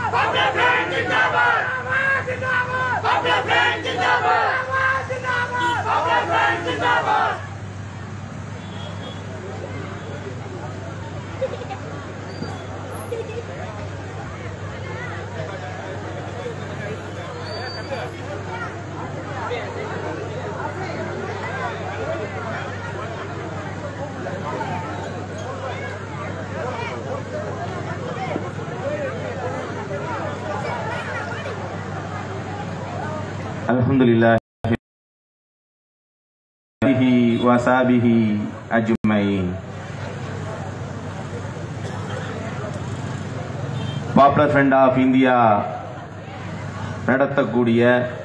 الحمد لله به وصحبه أجمعين popular Front of India நடத்தக்கூடிய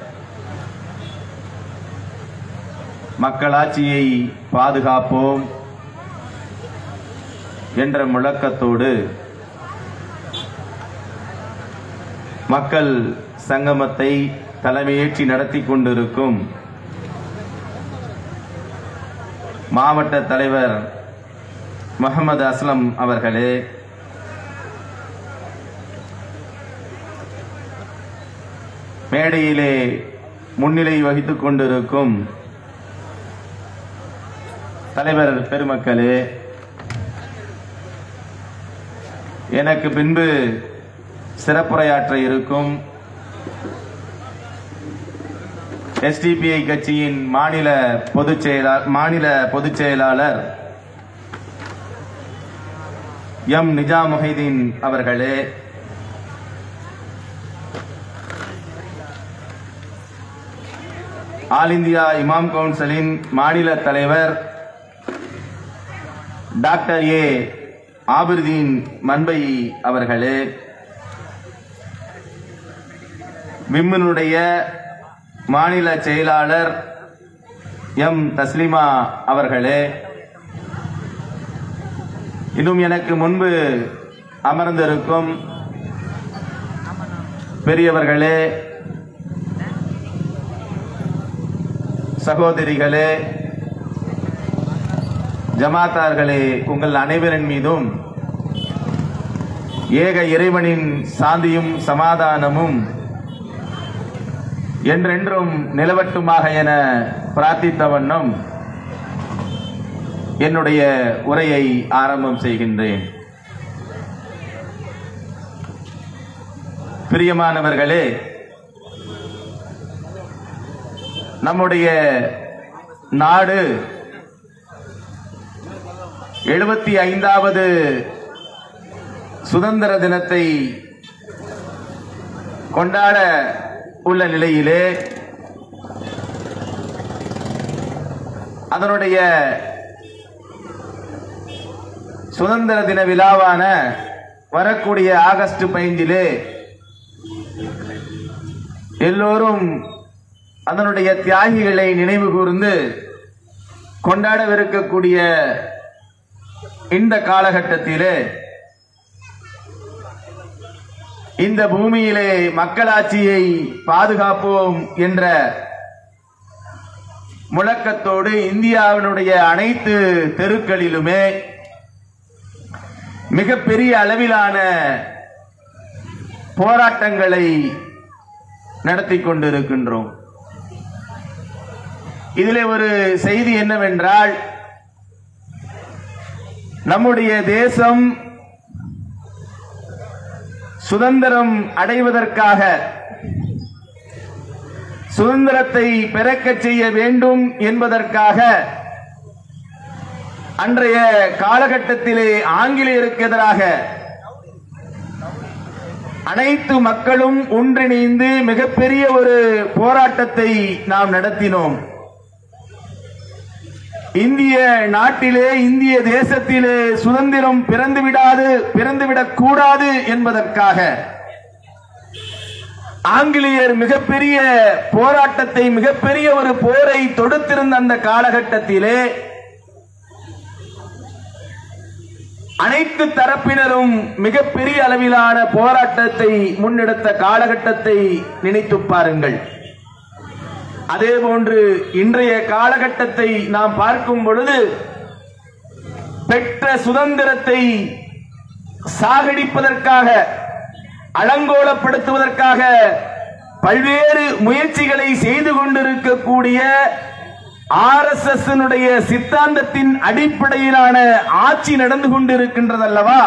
மக்களாட்சியை பாதுகாப்போம் என்ற முழக்கத்தோடு மக்கள் சங்கமத்தை தலைமையேற்றி நடத்தி கொண்டிருக்கும் மாவட்ட தலைவர் முகமது அஸ்லம் அவர்களே மேடையிலே முன்னிலை வகித்துக் கொண்டிருக்கும் தலைவர் பெருமக்களே எனக்கு பின்பு சிறப்புரையாற்ற இருக்கும் எஸ்டிபிஐ கட்சியின் மாநில பொதுச் செயலாளர் மாநில பொதுச் செயலாளர் எம் நிஜாமுஹிதீன் அவர்களே ஆல் இந்தியா இமாம் கவுன்சிலின் மாநில தலைவர் டாக்டர் ஏ ஆபிர்தீன் மன்பை அவர்களே விம்மினுடைய மாநில செயலாளர் எம் தஸ்லிமா அவர்களே இன்னும் எனக்கு முன்பு அமர்ந்திருக்கும் பெரியவர்களே சகோதரிகளே ஜமாத்தார்களே உங்கள் அனைவரின் மீதும் ஏக இறைவனின் சாந்தியும் சமாதானமும் என்றென்றும் நிலவட்டுமாக என பிரார்த்தித்த வண்ணம் என்னுடைய உரையை ஆரம்பம் செய்கின்றேன் பிரியமானவர்களே நம்முடைய நாடு எழுபத்தி ஐந்தாவது சுதந்திர தினத்தை கொண்டாட உள்ள நிலையிலே அதனுடைய சுதந்திர தின விழாவான வரக்கூடிய ஆகஸ்ட் பதினைந்திலே எல்லோரும் அதனுடைய தியாகிகளை நினைவு கூர்ந்து கொண்டாடவிருக்கக்கூடிய இந்த காலகட்டத்திலே இந்த பூமியிலே மக்களாட்சியை பாதுகாப்போம் என்ற முழக்கத்தோடு இந்தியாவினுடைய அனைத்து தெருக்களிலுமே மிகப்பெரிய அளவிலான போராட்டங்களை நடத்தி கொண்டிருக்கின்றோம் இதிலே ஒரு செய்தி என்னவென்றால் நம்முடைய தேசம் சுதந்திரம் அடைவதற்காக சுதந்திரத்தை பிறக்கச் செய்ய வேண்டும் என்பதற்காக அன்றைய காலகட்டத்திலே ஆங்கிலேயருக்கு எதிராக அனைத்து மக்களும் ஒன்றிணைந்து மிகப்பெரிய ஒரு போராட்டத்தை நாம் நடத்தினோம் இந்திய நாட்டிலே இந்திய தேசத்திலே சுதந்திரம் பிறந்து விடாது பிறந்துவிடக் கூடாது என்பதற்காக ஆங்கிலேயர் மிகப்பெரிய போராட்டத்தை மிகப்பெரிய ஒரு போரை தொடுத்திருந்த அந்த காலகட்டத்திலே அனைத்து தரப்பினரும் மிகப்பெரிய அளவிலான போராட்டத்தை முன்னெடுத்த காலகட்டத்தை நினைத்து பாருங்கள் அதே போன்று இன்றைய காலகட்டத்தை நாம் பார்க்கும் பொழுது பெற்ற சுதந்திரத்தை சாகடிப்பதற்காக அலங்கோலப்படுத்துவதற்காக பல்வேறு முயற்சிகளை செய்து கொண்டிருக்கக்கூடிய ஆர் எஸ் எஸ் சித்தாந்தத்தின் அடிப்படையிலான ஆட்சி நடந்து கொண்டிருக்கின்றதல்லவா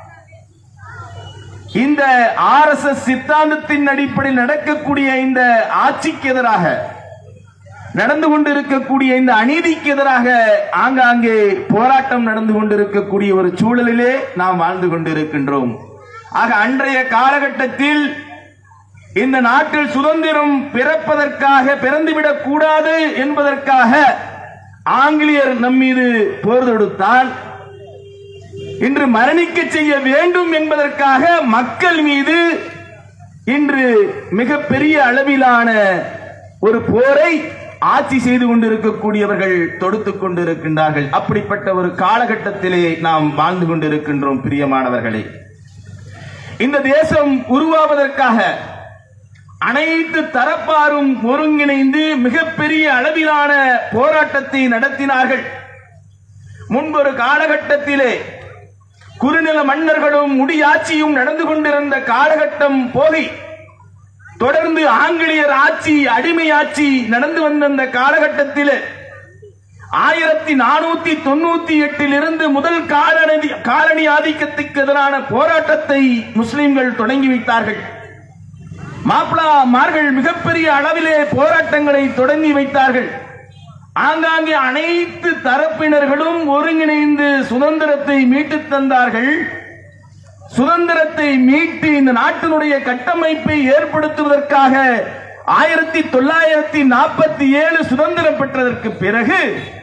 இந்த ஆர் எஸ் எஸ் சித்தாந்தத்தின் அடிப்படையில் நடக்கக்கூடிய இந்த ஆட்சிக்கு எதிராக நடந்து கொண்டிருக்கக்கூடிய இந்த அநீதிக்கு எதிராக ஆங்காங்கே போராட்டம் நடந்து கொண்டிருக்கக்கூடிய ஒரு சூழலிலே நாம் வாழ்ந்து கொண்டிருக்கின்றோம் ஆக அன்றைய காலகட்டத்தில் இந்த நாட்டில் சுதந்திரம் பிறப்பதற்காக பிறந்துவிடக் கூடாது என்பதற்காக ஆங்கிலேயர் நம் மீது போர் தொடுத்தால் இன்று மரணிக்க செய்ய வேண்டும் என்பதற்காக மக்கள் மீது இன்று மிகப்பெரிய அளவிலான ஒரு போரை ஆட்சி செய்து கொண்டிருக்கக்கூடியவர்கள் தொடுத்துக் கொண்டிருக்கின்றார்கள் அப்படிப்பட்ட ஒரு காலகட்டத்திலே நாம் வாழ்ந்து கொண்டிருக்கின்றோம் பிரியமானவர்களே இந்த தேசம் உருவாவதற்காக அனைத்து தரப்பாரும் ஒருங்கிணைந்து மிகப்பெரிய அளவிலான போராட்டத்தை நடத்தினார்கள் முன்பொரு காலகட்டத்திலே குறுநில மன்னர்களும் முடியாட்சியும் நடந்து கொண்டிருந்த காலகட்டம் போகி தொடர்ந்து ஆங்கிலேயர் ஆட்சி அடிமை ஆட்சி நடந்து வந்த அந்த காலகட்டத்தில் ஆயிரத்தி நானூத்தி தொண்ணூத்தி எட்டில் இருந்து முதல் காலனி காலனி ஆதிக்கத்துக்கு எதிரான போராட்டத்தை முஸ்லிம்கள் தொடங்கி வைத்தார்கள் மாப்பிளாமார்கள் மிகப்பெரிய அளவிலே போராட்டங்களை தொடங்கி வைத்தார்கள் ஆங்காங்கே அனைத்து தரப்பினர்களும் ஒருங்கிணைந்து சுதந்திரத்தை மீட்டுத் தந்தார்கள் சுதந்திரத்தை மீட்டு இந்த நாட்டினுடைய கட்டமைப்பை ஏற்படுத்துவதற்காக ஆயிரத்தி தொள்ளாயிரத்தி நாற்பத்தி ஏழு சுதந்திரம் பெற்றதற்கு பிறகு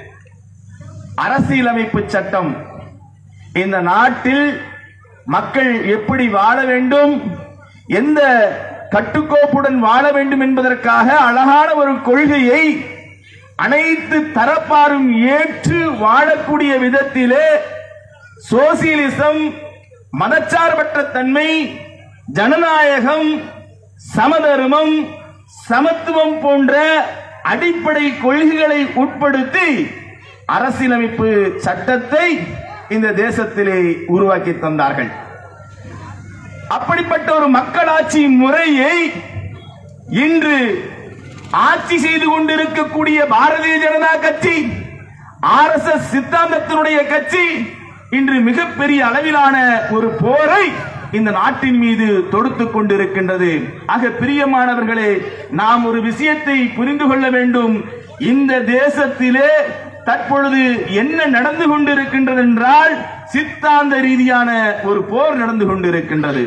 அரசியலமைப்பு சட்டம் இந்த நாட்டில் மக்கள் எப்படி வாழ வேண்டும் எந்த கட்டுக்கோப்புடன் வாழ வேண்டும் என்பதற்காக அழகான ஒரு கொள்கையை அனைத்து தரப்பாரும் ஏற்று வாழக்கூடிய விதத்திலே சோசியலிசம் மதச்சார்பற்ற தன்மை ஜனநாயகம் சமதர்மம் சமத்துவம் போன்ற அடிப்படை கொள்கைகளை உட்படுத்தி அரசியலமைப்பு சட்டத்தை இந்த தேசத்திலே உருவாக்கி தந்தார்கள் அப்படிப்பட்ட ஒரு மக்களாட்சி முறையை இன்று ஆட்சி செய்து கொண்டிருக்கக்கூடிய பாரதிய ஜனதா கட்சி ஆர் எஸ் எஸ் சித்தாந்தத்தினுடைய கட்சி இன்று மிகப்பெரிய அளவிலான ஒரு போரை இந்த நாட்டின் மீது தொடுத்துக் கொண்டிருக்கின்றது ஆக பிரியமானவர்களே நாம் ஒரு விஷயத்தை புரிந்து கொள்ள வேண்டும் இந்த தேசத்திலே தற்பொழுது என்ன நடந்து கொண்டிருக்கின்றது என்றால் சித்தாந்த ரீதியான ஒரு போர் நடந்து கொண்டிருக்கின்றது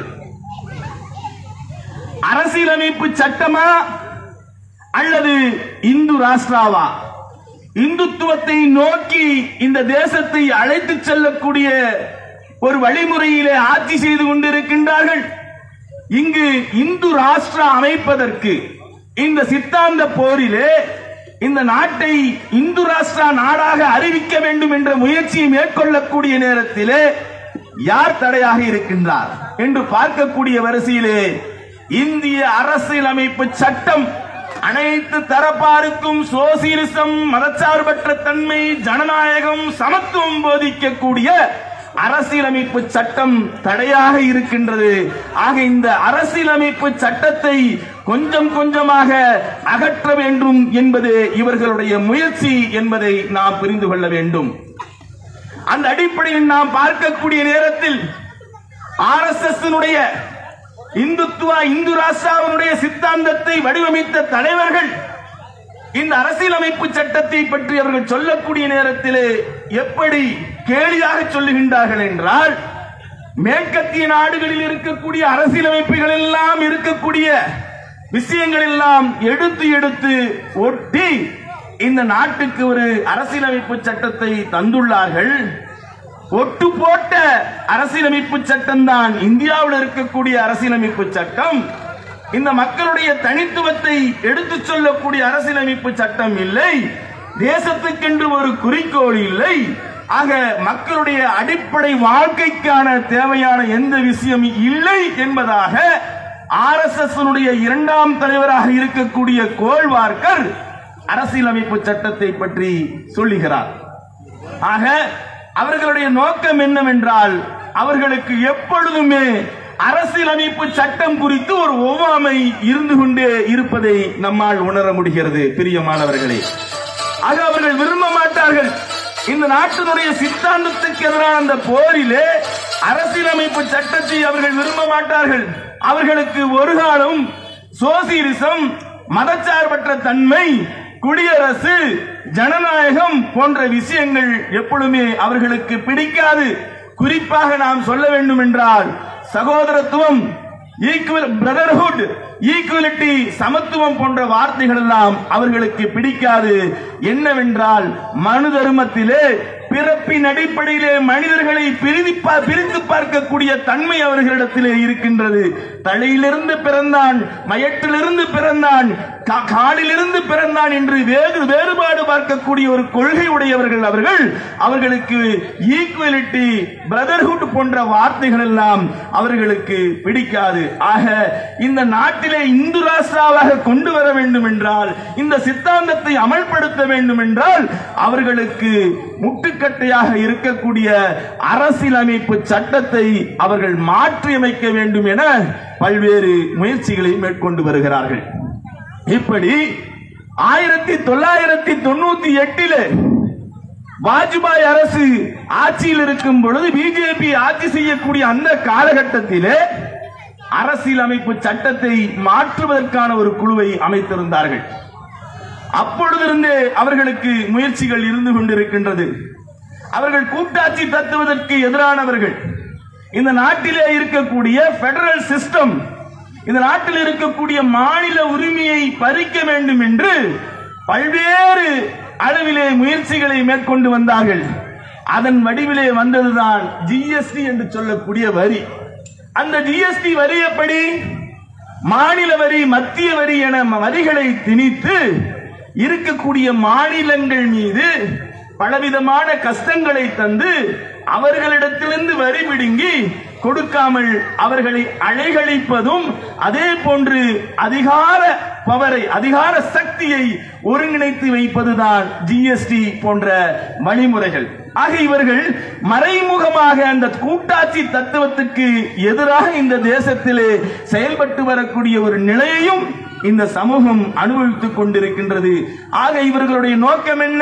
அரசியலமைப்பு சட்டமா அல்லது இந்து ராஷ்டிராவா இந்துத்துவத்தை நோக்கி இந்த தேசத்தை அழைத்து செல்லக்கூடிய ஒரு வழிமுறையிலே ஆட்சி செய்து கொண்டிருக்கின்றார்கள் இங்கு இந்து ராஷ்டிரா அமைப்பதற்கு இந்த சித்தாந்த போரிலே இந்த நாட்டை இந்து ராஷ்டிரா நாடாக அறிவிக்க வேண்டும் என்ற முயற்சியை மேற்கொள்ளக்கூடிய நேரத்திலே யார் தடையாக இருக்கின்றார் என்று பார்க்கக்கூடிய வரிசையிலே இந்திய அரசியலமைப்பு சட்டம் அனைத்து தரப்பாருக்கும் சோசியலிசம் மதச்சார்பற்ற தன்மை ஜனநாயகம் சமத்துவம் போதிக்கக்கூடிய அரசியலமைப்பு சட்டம் தடையாக இருக்கின்றது ஆக இந்த அரசியலமைப்பு சட்டத்தை கொஞ்சம் கொஞ்சமாக அகற்ற வேண்டும் என்பது இவர்களுடைய முயற்சி என்பதை நாம் புரிந்து கொள்ள வேண்டும் அந்த அடிப்படையில் நாம் பார்க்கக்கூடிய நேரத்தில் R S S Hindutva Hindu ராஷ்டிராவினுடைய சித்தாந்தத்தை வடிவமைத்த தலைவர்கள் இந்த அரசியலமைப்பு சட்டத்தை பற்றி அவர்கள் சொல்லக்கூடிய நேரத்திலே எப்படி கேலியாக சொல்லுகின்றார்கள் என்றால் மேற்கத்திய நாடுகளில் இருக்கக்கூடிய அரசியலமைப்புகள் எல்லாம் இருக்கக்கூடிய விஷயங்கள் எல்லாம் எடுத்து எடுத்து ஒட்டி இந்த நாட்டுக்கு ஒரு அரசியலமைப்பு சட்டத்தை தந்துள்ளார்கள் ஒட்டு போட்ட அரசியலமைப்பு சட்டம் தான் இந்தியாவில் இருக்கக்கூடிய அரசியலமைப்பு சட்டம் இந்த மக்களுடைய தனித்துவத்தை எடுத்துச் சொல்லக்கூடிய அரசியலமைப்பு சட்டம் இல்லை தேசத்துக்கென்று ஒரு குறிக்கோள் இல்லை ஆக மக்களுடைய அடிப்படை வாழ்க்கைக்கான தேவையான எந்த விஷயம் இல்லை என்பதாக ஆர் எஸ் எஸ் இரண்டாம் தலைவராக இருக்கக்கூடிய கோல்வார்கர் அரசியலமைப்பு சட்டத்தை பற்றி சொல்லுகிறார் ஆக அவர்களுடைய நோக்கம் என்னவென்றால் அவர்களுக்கு எப்பொழுதுமே அரசியலமைப்பு சட்டம் குறித்து ஒரு ஒவ்வாமை இருந்து கொண்டே இருப்பதை நம்மால் உணர முடிகிறது பிரியமானவர்களே ஆக அவர்கள் விரும்ப மாட்டார்கள் இந்த நாட்டினுடைய சித்தாந்தத்துக்கு எதிரான அந்த போரிலே அரசியலமைப்பு சட்டத்தை அவர்கள் விரும்ப மாட்டார்கள் அவர்களுக்கு ஒரு காலம் சோசியலிசம் மதச்சார்பற்ற தன்மை குடியரசு ஜனநாயகம் போன்ற விஷயங்கள் எப்பொழுதுமே அவர்களுக்கு பிடிக்காது குறிப்பாக நாம் சொல்ல வேண்டும் என்றால் சகோதரத்துவம் ஈக்குவல் பிரதர்ஹுட் ஈக்குவலிட்டி சமத்துவம் போன்ற வார்த்தைகள் எல்லாம் அவர்களுக்கு பிடிக்காது என்னவென்றால் மனு தர்மத்திலே பிறப்பின் அடிப்படையிலே மனிதர்களை பிரிதி பா- பிரித்து பார்க்கக்கூடிய தன்மை அவர்களிடத்திலே இருக்கின்றது தலையிலிருந்து பிறந்தான் மயட்டிலிருந்து பிறந்தான் கா- காலிலிருந்து பிறந்தான் என்று வேறு வேறுபாடு பார்க்கக்கூடிய ஒரு கொள்கை உடையவர்கள் அவர்கள் அவர்களுக்கு ஈக்குவலிட்டி பிரதர்ஹுட் போன்ற வார்த்தைகள் எல்லாம் அவர்களுக்கு பிடிக்காது ஆக இந்த நாட்டிலே இந்து ராஷ்டிராவாக கொண்டு வர வேண்டும் என்றால் இந்த சித்தாந்தத்தை அமல்படுத்த வேண்டும் என்றால் அவர்களுக்கு முட்டுக்கட்டையாக இருக்கக்கூடிய அரசியலமைப்பு சட்டத்தை அவர்கள் மாற்றியமைக்க வேண்டும் என பல்வேறு முயற்சிகளை மேற்கொண்டு வருகிறார்கள் இப்படி ஆயிரத்தி தொள்ளாயிரத்தி தொண்ணூத்தி எட்டிலே வாஜ்பாய் அரசு ஆட்சியில் இருக்கும் பொழுது பிஜேபி ஆட்சி செய்யக்கூடிய அந்த காலகட்டத்திலே அரசியலமைப்பு சட்டத்தை மாற்றுவதற்கான ஒரு குழுவை அமைத்திருந்தார்கள் அப்பொழுதிருந்தே அவர்களுக்கு முயற்சிகள் இருந்து கொண்டிருக்கின்றது அவர்கள் கூட்டாட்சி தத்துவதற்கு எதிரானவர்கள் இந்த நாட்டிலே இருக்கக்கூடிய பெடரல் சிஸ்டம் இந்த நாட்டில் இருக்கக்கூடிய மாநில உரிமையை பறிக்க வேண்டும் என்று பல்வேறு அளவிலே முயற்சிகளை மேற்கொண்டு வந்தார்கள் அதன் வடிவிலே வந்ததுதான் ஜிஎஸ்டி என்று சொல்லக்கூடிய வரி அந்த ஜிஎஸ்டி வரி எப்படி மாநில வரி மத்திய வரி என வரிகளை திணித்து இருக்கக்கூடிய மாநிலங்கள் மீது பலவிதமான கஷ்டங்களை தந்து அவர்களிடத்திலிருந்து வரி பிடுங்கி கொடுக்காமல் அவர்களை அலைகழிப்பதும் அதே போன்று அதிகார பவரை அதிகார சக்தியை ஒருங்கிணைத்து வைப்பதுதான் ஜிஎஸ்டி போன்ற வழிமுறைகள் ஆக இவர்கள் மறைமுகமாக அந்த கூட்டாட்சி தத்துவத்துக்கு எதிராக இந்த தேசத்திலே செயல்பட்டு வரக்கூடிய ஒரு நிலையையும் இந்த சமூகம் அனுபவித்துக் கொண்டிருக்கின்றது ஆக இவர்களுடைய நோக்கம் என்ன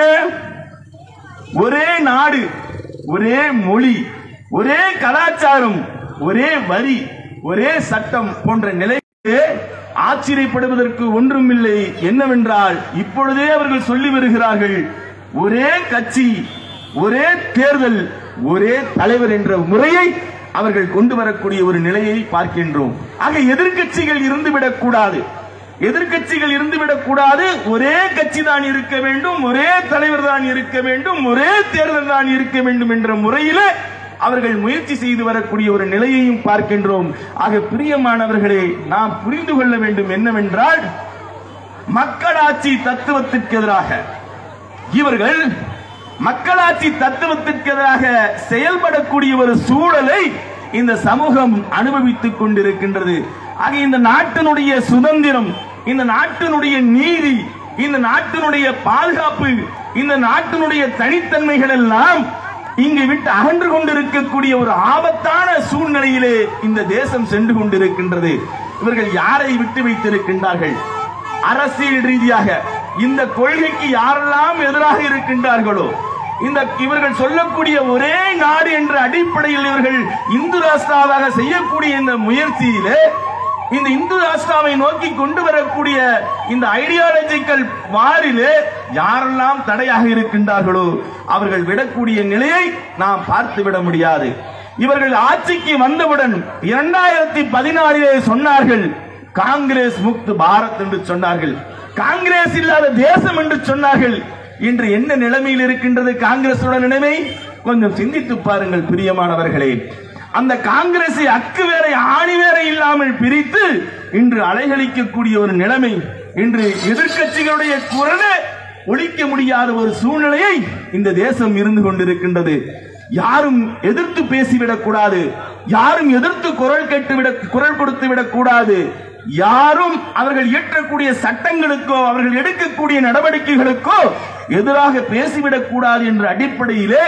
ஒரே நாடு ஒரே மொழி ஒரே கலாச்சாரம் ஒரே வரி ஒரே சட்டம் போன்ற நிலைக்கு ஆச்சரியப்படுவதற்கு ஒன்றுமில்லை என்னவென்றால் இப்பொழுதே அவர்கள் சொல்லி வருகிறார்கள் ஒரே கட்சி ஒரே தேர்தல் ஒரே தலைவர் என்ற முறையை அவர்கள் கொண்டு வரக்கூடிய ஒரு நிலையை பார்க்கின்றோம் ஆக எதிர்க்கட்சிகள் இருந்துவிடக் கூடாது எதிர்க்கட்சிகள் இருந்துவிடக் கூடாது ஒரே கட்சி தான் இருக்க வேண்டும் ஒரே தலைவர் தான் இருக்க வேண்டும் ஒரே தேர்தல் தான் இருக்க வேண்டும் என்ற முறையிலே அவர்கள் முயற்சி செய்து வரக்கூடிய ஒரு நிலையையும் பார்க்கின்றோம் ஆக பிரியமானவர்களே நாம் புரிந்து கொள்ள வேண்டும் என்னவென்றால் மக்களாட்சி தத்துவத்திற்கு எதிராக இவர்கள் மக்களாட்சி தத்துவத்திற்கு எதிராக செயல்படக்கூடிய ஒரு சூழலை இந்த சமூகம் அனுபவித்துக் கொண்டிருக்கின்றது ஆக இந்த நாட்டினுடைய சுதந்திரம் இந்த நாட்டினுடைய நீதி இந்த நாட்டினுடைய பாதுகாப்பு இந்த நாட்டினுடைய தனித்தன்மைகள் எல்லாம் இங்கு விட்டு அகன்று கொண்டிருக்கக்கூடிய ஒரு ஆபத்தான சூழ்நிலையிலே இந்த தேசம் சென்று கொண்டிருக்கின்றது இவர்கள் யாரை விட்டு வைத்திருக்கின்றார்கள் அரசியல் ரீதியாக இந்த கொள்கைக்கு யாரெல்லாம் எதிராக இருக்கின்றார்களோ இந்த இவர்கள் சொல்லக்கூடிய ஒரே நாடு என்ற அடிப்படையில் இவர்கள் இந்து ராஷ்டிராவாக செய்யக்கூடிய இந்த முயற்சியிலே இந்த இந்து ராஷ்டிராவை நோக்கி கொண்டு வரக்கூடிய இந்த ஐடியாலஜிக்கல் வாரிலே யாரெல்லாம் தடையாக இருக்கின்றார்களோ அவர்கள் விடக்கூடிய நிலையை நாம் பார்த்து விட முடியாது இவர்கள் ஆட்சிக்கு வந்தவுடன் இரண்டாயிரத்தி பதினாலிலே சொன்னார்கள் காங்கிரஸ் முக்து பாரத் என்று சொன்னார்கள் காங்கிரஸ் இல்லாத தேசம் என்று சொன்னார்கள் இன்று என்ன நிலைமையில் இருக்கின்றது காங்கிரஸோட நிலைமை கொஞ்சம் சிந்தித்து பாருங்கள் பிரியமானவர்களே அந்த காங்கிரஸை அக்கு வேற ஆணி வேற இல்லாமல் பிரித்து இன்று அலைகளிக்கக்கூடிய ஒரு நிலைமை இன்று எதிர்க்கட்சிகளுடைய குரலை ஒழிக்க முடியாத ஒரு சூழ்நிலையை இந்த தேசம் இருந்து கொண்டிருக்கின்றது யாரும் எதிர்த்து பேசிவிடக் கூடாது யாரும் எதிர்த்து குரல் கேட்டுவிட குரல் கொடுத்து விடக் கூடாது யாரும் அவர்கள் இயற்றக்கூடிய சட்டங்களுக்கோ அவர்கள் எடுக்கக்கூடிய நடவடிக்கைகளுக்கோ எதிராக பேசிவிடக் கூடாது என்ற அடிப்படையிலே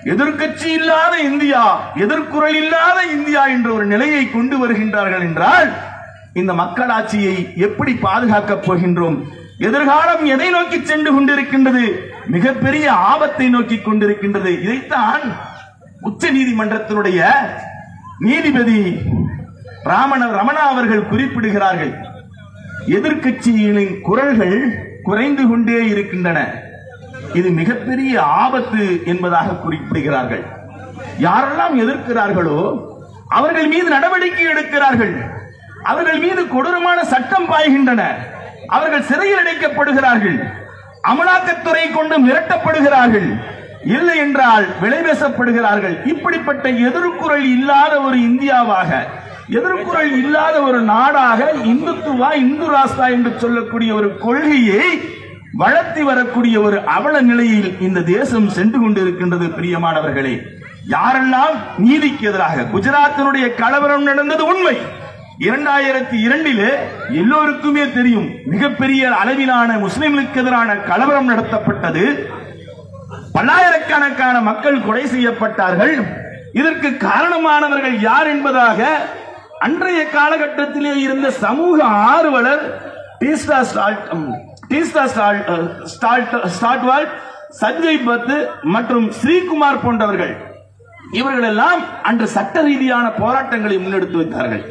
எதிர்க்கட்சி இல்லாத இந்தியா எதிர்குறல் இல்லாத இந்தியா என்ற ஒரு நிலையை கொண்டு வருகின்றார்கள் என்றால் இந்த மக்களாட்சியை எப்படி பாதுகாக்கப் போகின்றோம் எதிர்காலம் எதை நோக்கி சென்று கொண்டிருக்கின்றது மிகப்பெரிய ஆபத்தை நோக்கி கொண்டிருக்கின்றது இதைத்தான் உச்ச நீதிமன்றத்தினுடைய நீதிபதி ராமண ரமணா அவர்கள் குறிப்பிடுகிறார்கள் எதிர்க்கட்சிகளின் குரல்கள் குறைந்து கொண்டே இருக்கின்றன இது மிகப்பெரிய ஆபத்து என்பதாக குறிப்பிடுகிறார்கள் யாரெல்லாம் எதிர்க்கிறார்களோ அவர்கள் மீது நடவடிக்கை எடுக்கிறார்கள் அவர்கள் மீது கொடூரமான சட்டம் பாய்கின்றன அவர்கள் சிறையில் அடைக்கப்படுகிறார்கள் அமலாக்கத்துறை கொண்டு மிரட்டப்படுகிறார்கள் இல்லை என்றால் விலை பேசப்படுகிறார்கள் இப்படிப்பட்ட எதிர்குறல் இல்லாத ஒரு இந்தியாவாக எதிர்குறல் இல்லாத ஒரு நாடாக இந்துத்துவா இந்து ராஷ்டிரா என்று சொல்லக்கூடிய ஒரு கொள்கையை வளர்த்தி வரக்கூடிய ஒரு அவல நிலையில் இந்த தேசம் சென்று கொண்டிருக்கின்றது பிரியமானவர்களே யாரெல்லாம் நீதிக்கு எதிராக குஜராத்தினுடைய கலவரம் நடந்தது உண்மை இரண்டாயிரத்தி இரண்டிலே எல்லோருக்குமே தெரியும் மிகப்பெரிய அளவிலான முஸ்லிம்களுக்கு எதிரான கலவரம் நடத்தப்பட்டது பல்லாயிரக்கணக்கான மக்கள் கொலை செய்யப்பட்டார்கள் இதற்கு காரணமானவர்கள் யார் என்பதாக அன்றைய காலகட்டத்திலே இருந்த சமூக ஆர்வலர் டீஸ்டா ஸ்டால்ட் ம், டீஸ்டா ஸ்டால்- அஹ், ஸ்டால்ட் ஸ்டாட்வால் சஞ்சய் பத் மற்றும் ஸ்ரீகுமார் போன்றவர்கள் இவர்கள் எல்லாம் அன்று சட்ட ரீதியான போராட்டங்களை முன்னெடுத்து வைத்தார்கள்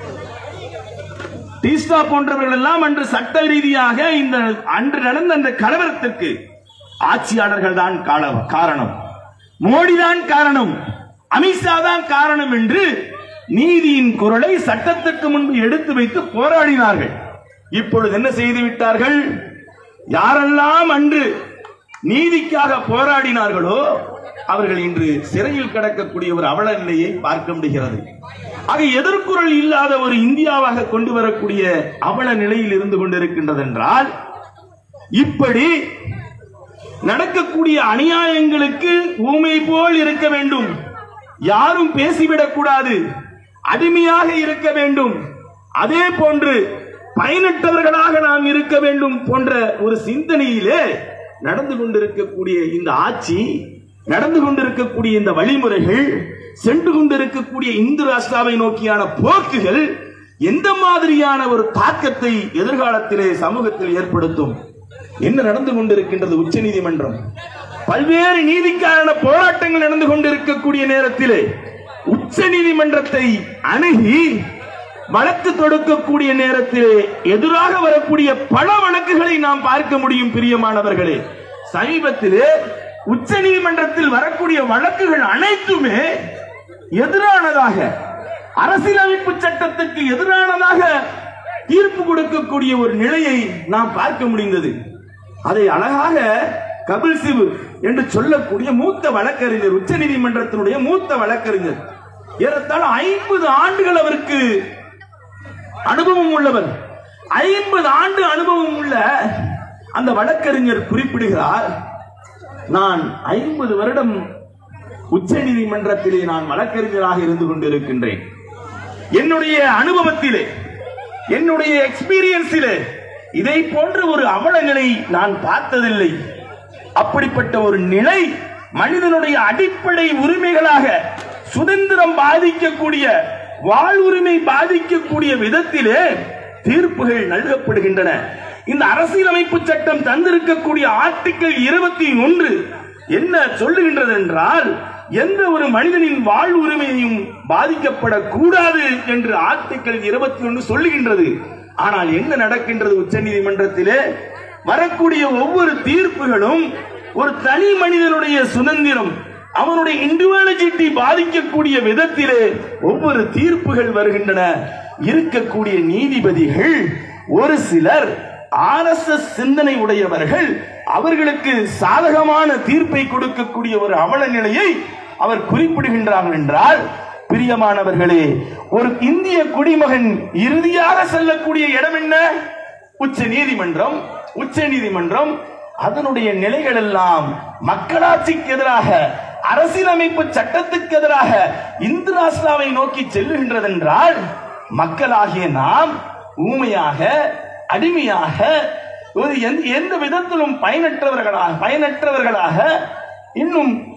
டீஸ்டா போன்றவர்கள் எல்லாம் அன்று சட்ட ரீதியாக இந்த அன்று நடந்த அந்த கலவரத்திற்கு ஆட்சியாளர்கள் தான் கால- காரணம் மோடி தான் காரணம் அமித்ஷா தான் காரணம் என்று நீதியின் குரலை சட்டத்திற்கு முன்பு எடுத்து வைத்து போராடினார்கள் இப்பொழுது என்ன செய்து விட்டார்கள் யாரெல்லாம் அன்று நீதிக்காக போராடினார்களோ அவர்கள் இன்று சிறையில் கிடக்கக்கூடிய ஒரு அவல நிலையை பார்க்க முடிகிறது ஆக எதிர்குறல் இல்லாத ஒரு இந்தியாவாக கொண்டு வரக்கூடிய அவல நிலையில் இருந்து கொண்டிருக்கின்றது என்றால் இப்படி நடக்கக்கூடிய அநியாயங்களுக்கு ஊமை போல் இருக்க வேண்டும் யாரும் பேசிவிடக் கூடாது அடிமையாக இருக்க வேண்டும் அதே போன்று பயனற்றவர்களாக நாம் இருக்க வேண்டும் போன்ற ஒரு சிந்தனையிலே நடந்து கொண்டிருக்கக்கூடிய இந்த ஆட்சி நடந்து கொண்டிருக்கக்கூடிய இந்த வழிமுறைகள் சென்று கொண்டிருக்கக்கூடிய இந்து ராஷ்டிராவை நோக்கியான போக்குகள் எந்த மாதிரியான ஒரு தாக்கத்தை எதிர்காலத்திலே சமூகத்தில் ஏற்படுத்தும் என்ன நடந்து கொண்டிருக்கின்றது உச்சநீதிமன்றம் பல்வேறு நீதிக்கான போராட்டங்கள் நடந்து கொண்டிருக்கக்கூடிய நேரத்திலே உச்ச நீதிமன்றத்தை அணுகி வழக்கு தொடுக்கக்கூடிய நேரத்திலே எதிராக வரக்கூடிய பல வழக்குகளை நாம் பார்க்க முடியும் பிரியமானவர்களே சமீபத்திலே உச்ச நீதிமன்றத்தில் வரக்கூடிய வழக்குகள் அனைத்துமே எதிரானதாக அரசியலமைப்பு சட்டத்துக்கு எதிரானதாக தீர்ப்பு கொடுக்கக்கூடிய ஒரு நிலையை நாம் பார்க்க முடிந்தது அதை அழகாக கபில் சிபு என்று சொல்லக்கூடிய மூத்த வழக்கறிஞர் உச்ச நீதிமன்றத்தினுடைய மூத்த வழக்கறிஞர் ஏறத்தாழ ஐம்பது ஆண்டுகள் அவருக்கு அனுபவம் உள்ளவர் ஐம்பது ஆண்டு அனுபவம் உள்ள அந்த வழக்கறிஞர் குறிப்பிடுகிறார் நான் ஐம்பது வருடம் உச்ச நீதிமன்றத்திலே நான் வழக்கறிஞராக இருந்து கொண்டிருக்கின்றேன் என்னுடைய அனுபவத்திலே என்னுடைய எக்ஸ்பீரியன்ஸிலே இதை போன்ற ஒரு அவல நிலை நான் பார்த்ததில்லை அப்படிப்பட்ட ஒரு நிலை மனிதனுடைய அடிப்படை உரிமைகளாக சுதந்திரம் பாதிக்கக்கூடிய வாழ்வுரிமை பாதிக்கக்கூடிய விதத்திலே தீர்ப்புகள் நல்கப்படுகின்றன இந்த அரசியலமைப்பு சட்டம் தந்திருக்கக்கூடிய ஆர்டிக்கல் இருபத்தி ஒன்று என்ன சொல்லுகின்றது என்றால் எந்த ஒரு மனிதனின் வாழ் உரிமையும் பாதிக்கப்படக்கூடாது என்று ஆர்டிக்கல் இருபத்தி ஒன்று சொல்லுகின்றது ஆனால் என்ன நடக்கின்றது உச்சநீதிமன்றத்திலே வரக்கூடிய ஒவ்வொரு தீர்ப்புகளும் ஒரு தனி மனிதனுடைய சுதந்திரம் அவனுடைய இண்டிவிஜுவாலிட்டி பாதிக்கக்கூடிய விதத்திலே ஒவ்வொரு தீர்ப்புகள் வருகின்றன இருக்கக்கூடிய நீதிபதிகள் ஒரு சிலர் ஆர்எஸ்எஸ் சிந்தனை உடையவர்கள் அவர்களுக்கு சாதகமான தீர்ப்பை கொடுக்கக்கூடிய ஒரு அவல நிலையை அவர் குறிப்பிடுகின்றார்கள் என்றால் பிரியமானவர்களே ஒரு இந்திய குடிமகன் இறுதியாக செல்லக்கூடிய இடம் என்ன உச்ச நீதிமன்றம் உச்ச நீதிமன்றம் அதனுடைய நிலைகள் எல்லாம் மக்களாட்சிக்கு எதிராக அரசியலமைப்பு சட்டத்துக்கு எதிராக இந்து ராஷ்டிராவை நோக்கி செல்லுகின்றது என்றால் மக்களாகிய நாம் ஊமையாக அடிமையாக ஒரு எந்த- எந்த விதத்திலும் பயனற்றவர்களாக பயனற்றவர்களாக இன்னும்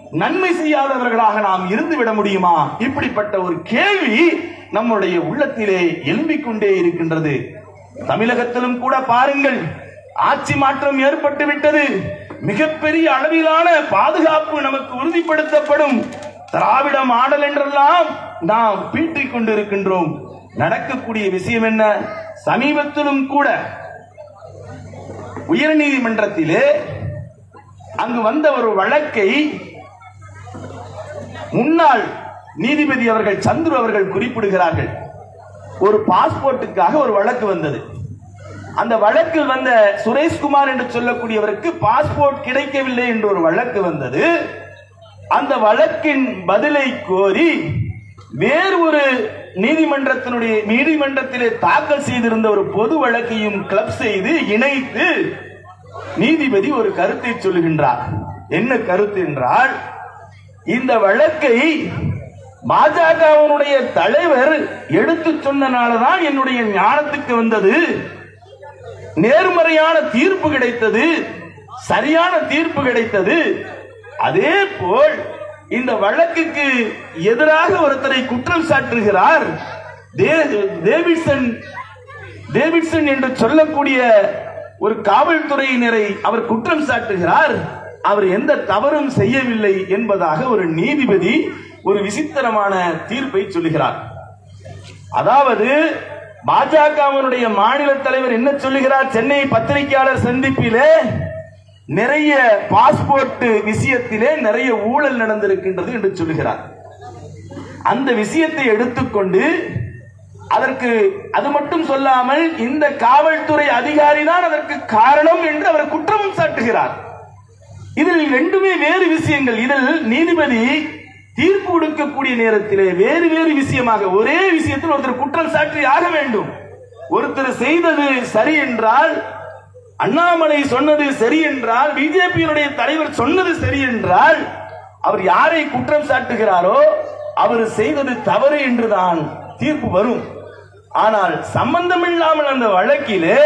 நன்மை செய்யாதவர்களாக நாம் இருந்து விட முடியுமா இப்படிப்பட்ட ஒரு கேள்வி நம்முடைய உள்ளத்திலே எழும்பிக் கொண்டே இருக்கின்றது தமிழகத்திலும் கூட பாருங்கள் ஆட்சி மாற்றம் ஏற்பட்டு விட்டது மிகப்பெரிய அளவிலான பாதுகாப்பு நமக்கு உறுதிப்படுத்தப்படும் திராவிட மாடல் என்றெல்லாம் நாம் பீற்றிக் கொண்டிருக்கின்றோம் நடக்கக்கூடிய விஷயம் என்ன சமீபத்திலும் கூட உயர்நீதிமன்றத்திலே அங்கு வந்த ஒரு வழக்கை முன்னாள் நீதிபதி அவர்கள் சந்துரு அவர்கள் குறிப்பிடுகிறார்கள் ஒரு பாஸ்போர்ட்டுக்காக ஒரு வழக்கு வந்தது அந்த வழக்கில் வந்த சுரேஷ்குமார் என்று சொல்லக்கூடியவருக்கு பாஸ்போர்ட் கிடைக்கவில்லை என்று ஒரு வழக்கு வந்தது அந்த வழக்கின் பதிலை கோரி வேறு ஒரு நீதிமன்றத்தினுடைய நீதிமன்றத்திலே தாக்கல் செய்திருந்த ஒரு பொது வழக்கையும் கிளப் செய்து இணைத்து நீதிபதி ஒரு கருத்தை சொல்லுகின்றார் என்ன கருத்து என்றால் இந்த வழக்கை பாஜகவினுடைய தலைவர் எடுத்து சொன்னனாலதான் என்னுடைய ஞானத்துக்கு வந்தது நேர்மறையான தீர்ப்பு கிடைத்தது சரியான தீர்ப்பு கிடைத்தது அதே போல் இந்த வழக்குக்கு எதிராக ஒருத்தரை குற்றம் சாட்டுகிறார் தே- டேவிட்சன் டேவிட்சன் என்று சொல்லக்கூடிய ஒரு காவல்துறையினரை அவர் குற்றம் சாட்டுகிறார் அவர் எந்த தவறும் செய்யவில்லை என்பதாக ஒரு நீதிபதி ஒரு விசித்திரமான தீர்ப்பை சொல்லுகிறார் அதாவது பாஜகவினுடைய மாநில தலைவர் என்ன சொல்லுகிறார் சென்னை பத்திரிகையாளர் சந்திப்பிலே நிறைய பாஸ்போர்ட் விஷயத்திலே நிறைய ஊழல் நடந்திருக்கின்றது என்று சொல்லுகிறார் அந்த விஷயத்தை எடுத்துக்கொண்டு அதற்கு அது மட்டும் சொல்லாமல் இந்த காவல்துறை அதிகாரி தான் அதற்கு காரணம் என்று அவர் குற்றம் சாட்டுகிறார் இதில் ரெண்டுமே வேறு விஷயங்கள் இதில் நீதிபதி தீர்ப்பு கொடுக்கக்கூடிய நேரத்திலே வேறு வேறு விஷயமாக ஒரே விஷயத்தில் ஒருத்தர் குற்றம் சாட்டி ஆக வேண்டும் ஒருத்தர் செய்தது சரி என்றால் அண்ணாமலை சொன்னது சரி என்றால் பிஜேபியினுடைய தலைவர் சொன்னது சரி என்றால் அவர் யாரை குற்றம் சாட்டுகிறாரோ அவர் செய்தது தவறு என்றுதான் தீர்ப்பு வரும் ஆனால் சம்பந்தமில்லாமல் அந்த வழக்கிலே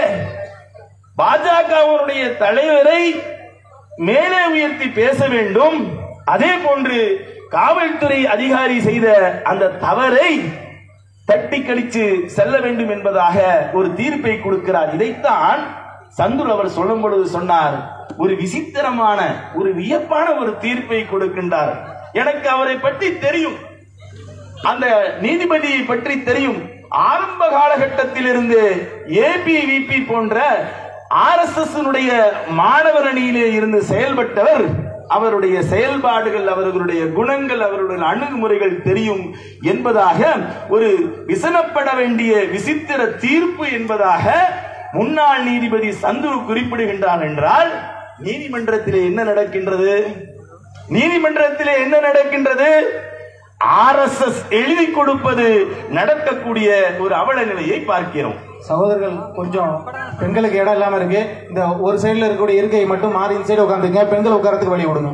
பாஜகவினுடைய தலைவரை மேலே உயர்த்தி பேச வேண்டும் அதே போன்று காவல்துறை அதிகாரி செய்த அந்த தவறை தட்டி கழிச்சு செல்ல வேண்டும் என்பதாக ஒரு தீர்ப்பை கொடுக்கிறார் இதைத்தான் சந்துரு அவர் சொல்லும் பொழுது சொன்னார் ஒரு விசித்திரமான ஒரு வியப்பான ஒரு தீர்ப்பை கொடுக்கின்றார் எனக்கு அவரை பற்றி தெரியும் அந்த நீதிபதியை பற்றி தெரியும் ஆரம்ப காலகட்டத்தில் இருந்து ஏபிவிபி போன்ற ஆர் எஸ் எஸ் மாணவர் அணியிலே இருந்து செயல்பட்டவர் அவருடைய செயல்பாடுகள் அவர்களுடைய குணங்கள் அவருடைய அணுகுமுறைகள் தெரியும் என்பதாக ஒரு விசனப்பட வேண்டிய விசித்திர தீர்ப்பு என்பதாக முன்னாள் நீதிபதி சந்துரு குறிப்பிடுகின்றார் என்றால் நீதிமன்றத்திலே என்ன நடக்கின்றது நீதிமன்றத்திலே என்ன நடக்கின்றது ஆர்எஸ்எஸ் எழுதி கொடுப்பது நடக்கக்கூடிய ஒரு அவல நிலையை பார்க்கிறோம் சகோதரர்கள் கொஞ்சம் பெண்களுக்கு இடம் இல்லாம இருக்கு இந்த ஒரு சைடுல இருக்கக்கூடிய இருக்கையை மட்டும் மாறி இந்த சைடு உட்காந்துங்க பெண்கள் உட்காரத்துக்கு வழி விடுங்க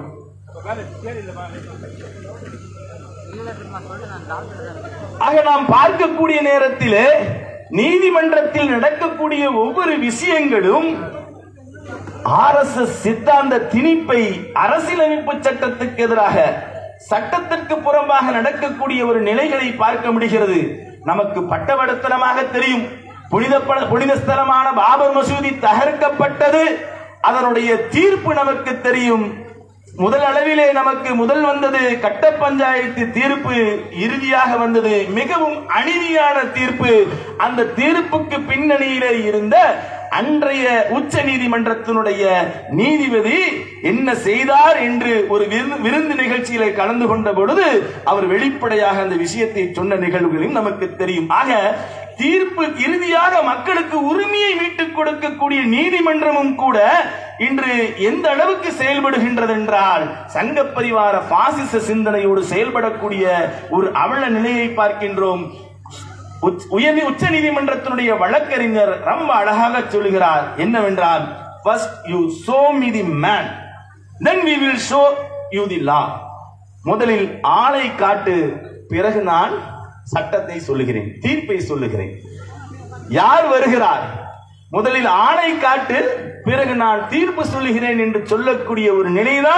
ஆக நாம் பார்க்கக்கூடிய நேரத்திலே நீதிமன்றத்தில் நடக்கக்கூடிய ஒவ்வொரு விஷயங்களும் ஆர்எஸ்எஸ் சித்தாந்த திணிப்பை அரசியலமைப்பு சட்டத்துக்கு எதிராக சட்டத்திற்கு புறம்பாக நடக்கக்கூடிய ஒரு நிலைகளை பார்க்க முடிகிறது நமக்கு பட்டவடத்தனமாக தெரியும் புனித புனித ஸ்தலமான பாபர் மசூதி தகர்க்கப்பட்டது அதனுடைய தீர்ப்பு நமக்கு தெரியும் முதல் அளவிலே நமக்கு முதல் வந்தது கட்ட பஞ்சாயத்து தீர்ப்பு இறுதியாக வந்தது மிகவும் அநீதியான தீர்ப்பு அந்த தீர்ப்புக்கு பின்னணியிலே இருந்த அன்றைய உச்ச நீதிமன்றத்தினுடைய நீதிபதி என்ன செய்தார் என்று ஒரு விருந்து- விருந்து நிகழ்ச்சியிலே கலந்து கொண்ட பொழுது அவர் வெளிப்படையாக அந்த விஷயத்தை சொன்ன நிகழ்வுகளையும் நமக்கு தெரியும் ஆக தீர்ப்பு இறுதியாக மக்களுக்கு உரிமையை மீட்டுக் கொடுக்கக்கூடிய நீதிமன்றமும் கூட இன்று எந்த அளவுக்கு செயல்படுகின்றது என்றால் சங்க பரிவார பாசிச சிந்தனையோடு செயல்படக்கூடிய ஒரு அவல நிலையை பார்க்கின்றோம் உச்ச- உயர் உச்ச நீதிமன்றத்தினுடைய வழக்கறிஞர் ரொம்ப அழகாக சொல்லுகிறார் என்னவென்றால் first you show me the man then we will show you the law முதலில் ஆளை காட்டு பிறகு நான் சட்டத்தை சொல்லுகிறேன் தீர்ப்பை சொல்லுகிறேன் யார் வருகிறார் முதலில் ஆணை காட்டு பிறகு நான் தீர்ப்பு சொல்லுகிறேன் என்று சொல்லக்கூடிய ஒரு நிலைதான்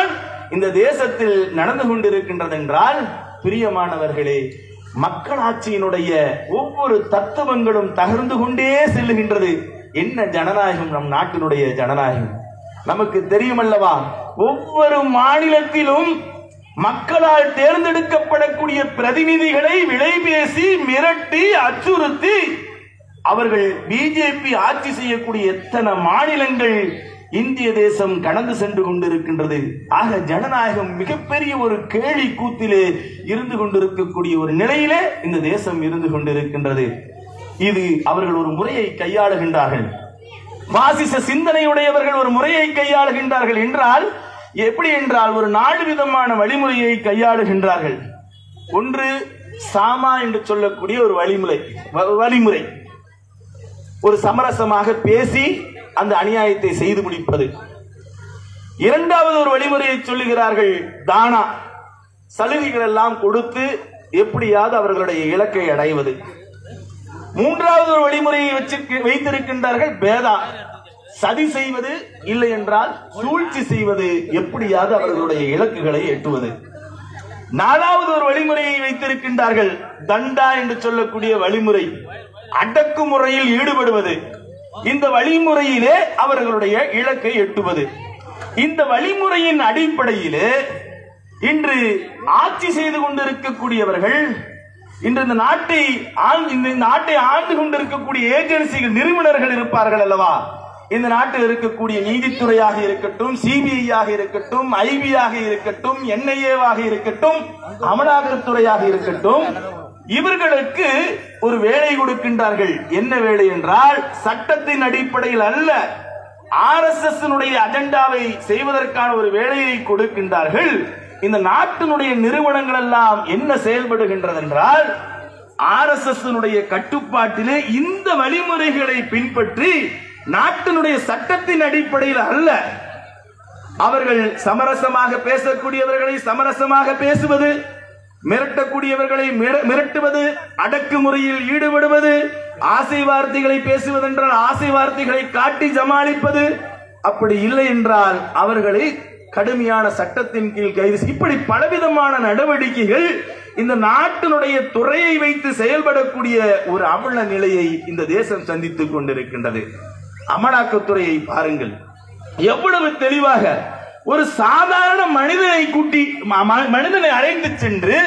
இந்த தேசத்தில் நடந்து கொண்டிருக்கின்றது என்றால் பிரியமானவர்களே மக்களாட்சியினுடைய ஒவ்வொரு தத்துவங்களும் தகர்ந்து கொண்டே செல்லுகின்றது என்ன ஜனநாயகம் நம் நாட்டினுடைய ஜனநாயகம் நமக்கு தெரியுமல்லவா ஒவ்வொரு மாநிலத்திலும் மக்களால் தேர்ந்தெடுக்கப்படக்கூடிய பிரதிநிதிகளை விலை பேசி மிரட்டி அச்சுறுத்தி அவர்கள் பிஜேபி ஆட்சி செய்யக்கூடிய எத்தனை மாநிலங்கள் இந்திய தேசம் கடந்து சென்று கொண்டிருக்கின்றது ஆக ஜனநாயகம் மிகப்பெரிய ஒரு கேலி கூத்திலே இருந்து கொண்டிருக்கக்கூடிய ஒரு நிலையிலே இந்த தேசம் இருந்து கொண்டிருக்கின்றது இது அவர்கள் ஒரு முறையை கையாளுகின்றார்கள் பாசிச சிந்தனையுடையவர்கள் ஒரு முறையை கையாளுகின்றார்கள் என்றால் எப்படி என்றால் ஒரு நாலு விதமான வழிமுறையை கையாளுகின்றார்கள் ஒன்று சாமா என்று சொல்லக்கூடிய ஒரு வழிமுறை வ- வழிமுறை ஒரு சமரசமாக பேசி அந்த அநியாயத்தை செய்து முடிப்பது இரண்டாவது ஒரு வழிமுறையை சொல்லுகிறார்கள் தானா சலுகைகள் எல்லாம் கொடுத்து எப்படியாவது அவர்களுடைய இலக்கை அடைவது மூன்றாவது ஒரு வழிமுறையை வச்சிருக்க வைத்திருக்கின்றார்கள் பேதா சதி செய்வது இல்லை என்றால் சூழ்ச்சி செய்வது எப்படியாவது அவர்களுடைய இலக்குகளை எட்டுவது நாலாவது ஒரு வழிமுறையை வைத்திருக்கின்றார்கள் தண்டா என்று சொல்லக்கூடிய வழிமுறை அடக்குமுறையில் ஈடுபடுவது இந்த வழிமுறையிலே அவர்களுடைய இலக்கை எட்டுவது இந்த வழிமுறையின் அடிப்படையிலே இன்று ஆட்சி செய்து கொண்டிருக்கக்கூடியவர்கள் இன்று இந்த நாட்டை ஆள்- இந்த நாட்டை ஆண்டு கொண்டிருக்கக்கூடிய ஏஜென்சிகள் நிறுவனர்கள் இருப்பார்கள் அல்லவா இந்த நாட்டில் இருக்கக்கூடிய நீதித்துறையாக இருக்கட்டும் சிபிஐயாக இருக்கட்டும் ஐபியாக இருக்கட்டும் என்ஐஏவாக இருக்கட்டும் அமலாக்கத்துறையாக இருக்கட்டும் இவர்களுக்கு ஒரு வேலை கொடுக்கின்றார்கள் என்ன வேலை என்றால் சட்டத்தின் அடிப்படையில் அல்ல ஆர் எஸ் எஸ் அஜெண்டாவை செய்வதற்கான ஒரு வேலையை கொடுக்கின்றார்கள் இந்த நாட்டினுடைய நிறுவனங்கள் எல்லாம் என்ன செயல்படுகின்றது என்றால் ஆர் எஸ் எஸ் கட்டுப்பாட்டிலே இந்த வழிமுறைகளை பின்பற்றி நாட்டினுடைய சட்டத்தின் அடிப்படையில் அல்ல அவர்கள் சமரசமாக பேசக்கூடியவர்களை சமரசமாக பேசுவது மிரட்டக்கூடியவர்களை மிர- மிரட்டுவது அடக்குமுறையில் ஈடுபடுவது ஆசை வார்த்தைகளை பேசுவதென்றால் ஆசை வார்த்தைகளை காட்டி ஜமாளிப்பது அப்படி இல்லை என்றால் அவர்களை கடுமையான சட்டத்தின் கீழ் கைது செய்- இப்படி பலவிதமான நடவடிக்கைகள் இந்த நாட்டினுடைய துறையை வைத்து செயல்படக்கூடிய ஒரு அவல நிலையை இந்த தேசம் சந்தித்துக் கொண்டிருக்கின்றது அமலாக்கத்துறையை பாருங்கள் எவ்வளவு தெளிவாக ஒரு சாதாரண மனிதனை கூட்டி ம- ம- மனிதனை அழைத்து சென்று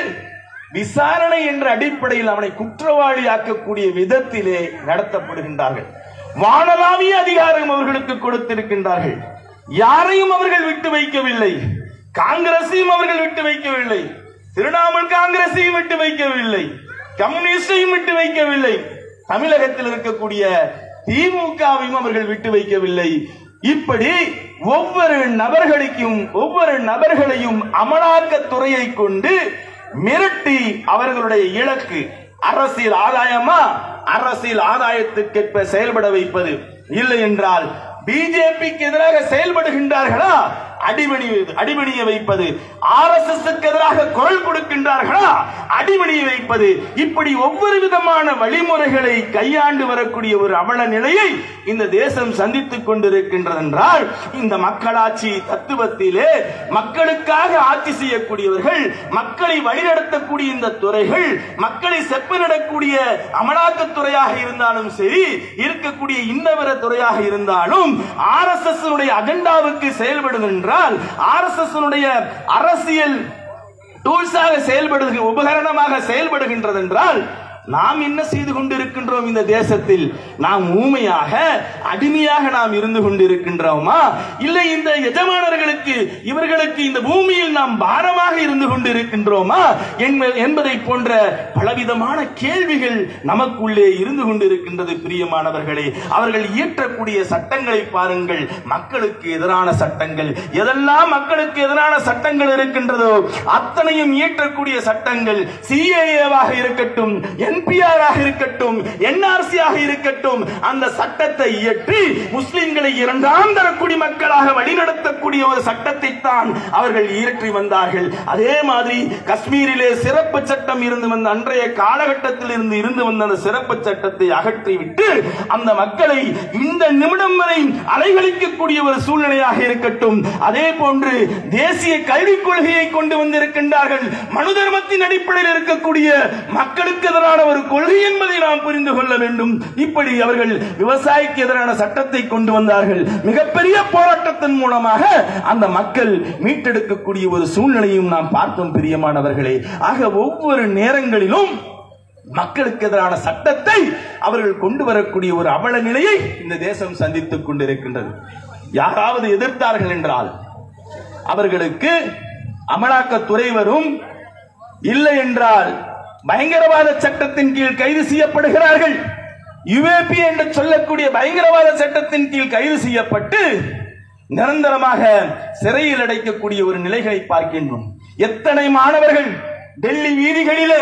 விசாரணை என்ற அடிப்படையில் அவனை குற்றவாளி ஆக்கக்கூடிய விதத்திலே நடத்தப்படுகின்றார்கள் வானலாவிய அதிகாரம் அவர்களுக்கு கொடுத்திருக்கின்றார்கள் யாரையும் அவர்கள் விட்டு வைக்கவில்லை காங்கிரஸையும் அவர்கள் விட்டு வைக்கவில்லை திரிணாமுல் காங்கிரஸையும் விட்டு வைக்கவில்லை கம்யூனிஸ்டையும் விட்டு வைக்கவில்லை தமிழகத்தில் இருக்கக்கூடிய திமுகவையும் அவர்கள் விட்டு வைக்கவில்லை இப்படி ஒவ்வொரு நபர்களுக்கும் ஒவ்வொரு நபர்களையும் அமலாக்கத்துறையை கொண்டு மிரட்டி அவர்களுடைய இலக்கு அரசியல் ஆதாயமா அரசியல் ஆதாயத்துக்கேற்ப செயல்பட வைப்பது இல்லை என்றால் பிஜேபிக்கு எதிராக செயல்படுகின்றார்களா அடிபணி அடிபணிய வைப்பது ஆர் எஸ் எஸ் எதிராக குரல் கொடுக்கின்றார்களா அடிபணிய வைப்பது இப்படி ஒவ்வொரு விதமான வழிமுறைகளை கையாண்டு வரக்கூடிய ஒரு அவல நிலையை இந்த தேசம் சந்தித்துக் கொண்டிருக்கின்றது என்றால் இந்த மக்களாட்சி தத்துவத்திலே மக்களுக்காக ஆட்சி செய்யக்கூடியவர்கள் மக்களை வழிநடத்தக்கூடிய இந்த துறைகள் மக்களை செப்பனிடக்கூடிய அமலாக்கத்துறையாக இருந்தாலும் சரி இருக்கக்கூடிய இன்னவர துறையாக இருந்தாலும் ஆர் எஸ் எஸ் அஜெண்டாவுக்கு செயல்படும் என்றால் ஆர் எஸ் எஸ் அரசியல் டூல்ஸாக செயல்படுகிற உபகரணமாக செயல்படுகின்றது என்றால் நாம் என்ன செய்து கொண்டிருக்கின்றோம் இந்த தேசத்தில் நாம் ஊமையாக அடிமையாக நாம் இருந்து கொண்டிருக்கின்றோமா இல்லை இந்த எஜமானர்களுக்கு இவர்களுக்கு இந்த பூமியில் நாம் பாரமாக இருந்து கொண்டிருக்கின்றோமா என்ப- என்பதை போன்ற பலவிதமான கேள்விகள் நமக்குள்ளே இருந்து கொண்டிருக்கின்றது பிரியமானவர்களே அவர்கள் இயற்றக்கூடிய சட்டங்களை பாருங்கள் மக்களுக்கு எதிரான சட்டங்கள் எதெல்லாம் மக்களுக்கு எதிரான சட்டங்கள் இருக்கின்றதோ அத்தனையும் இயற்றக்கூடிய சட்டங்கள் சிஏஏவாக இருக்கட்டும் என்பிஆர் ஆக இருக்கட்டும் என்ஆர்சி ஆக இருக்கட்டும் அந்த சட்டத்தை இயற்றி முஸ்லிம்களை இரண்டாம் தர குடிமக்களாக வழிநடத்தக்கூடிய ஒரு சட்டத்தை தான் அவர்கள் இயற்றி வந்தார்கள் அதே மாதிரி காஷ்மீரிலே சிறப்பு சட்டம் இருந்து வந்த அன்றைய காலகட்டத்தில் இருந்து இருந்து வந்த அந்த சிறப்பு சட்டத்தை அகற்றிவிட்டு அந்த மக்களை இந்த நிமிடம் வரை அலைகளிக்கக்கூடிய ஒரு சூழ்நிலையாக இருக்கட்டும் அதே போன்று தேசிய கல்விக் கொள்கையை கொண்டு வந்திருக்கின்றார்கள் மனு தர்மத்தின் அடிப்படையில் இருக்கக்கூடிய மக்களுக்கு எதிரான ஒரு கொள்கை என்பதை நாம் புரிந்து கொள்ள வேண்டும் இப்படி அவர்கள் விவசாயிக்கு எதிரான சட்டத்தை கொண்டு வந்தார்கள் மிகப்பெரிய போராட்டத்தின் மூலமாக அந்த மக்கள் மீட்டெடுக்கக்கூடிய ஒரு சூழ்நிலையும் நாம் பார்த்தோம் பிரியமானவர்களே ஆக ஒவ்வொரு நேரங்களிலும் மக்களுக்கு எதிரான சட்டத்தை அவர்கள் கொண்டு வரக்கூடிய ஒரு அவல நிலையை இந்த தேசம் சந்தித்துக் கொண்டிருக்கின்றது யாராவது எதிர்த்தார்கள் என்றால் அவர்களுக்கு அமலாக்கத்துறை வரும் இல்லை என்றால் பயங்கரவாத சட்டத்தின் கீழ் கைது செய்யப்படுகிறார்கள் யுஏபி என்று சொல்லக்கூடிய பயங்கரவாத சட்டத்தின் கீழ் கைது செய்யப்பட்டு நிரந்தரமாக சிறையில் அடைக்கக்கூடிய ஒரு நிலைகளை பார்க்கின்றோம் எத்தனை மாணவர்கள் டெல்லி வீதிகளிலே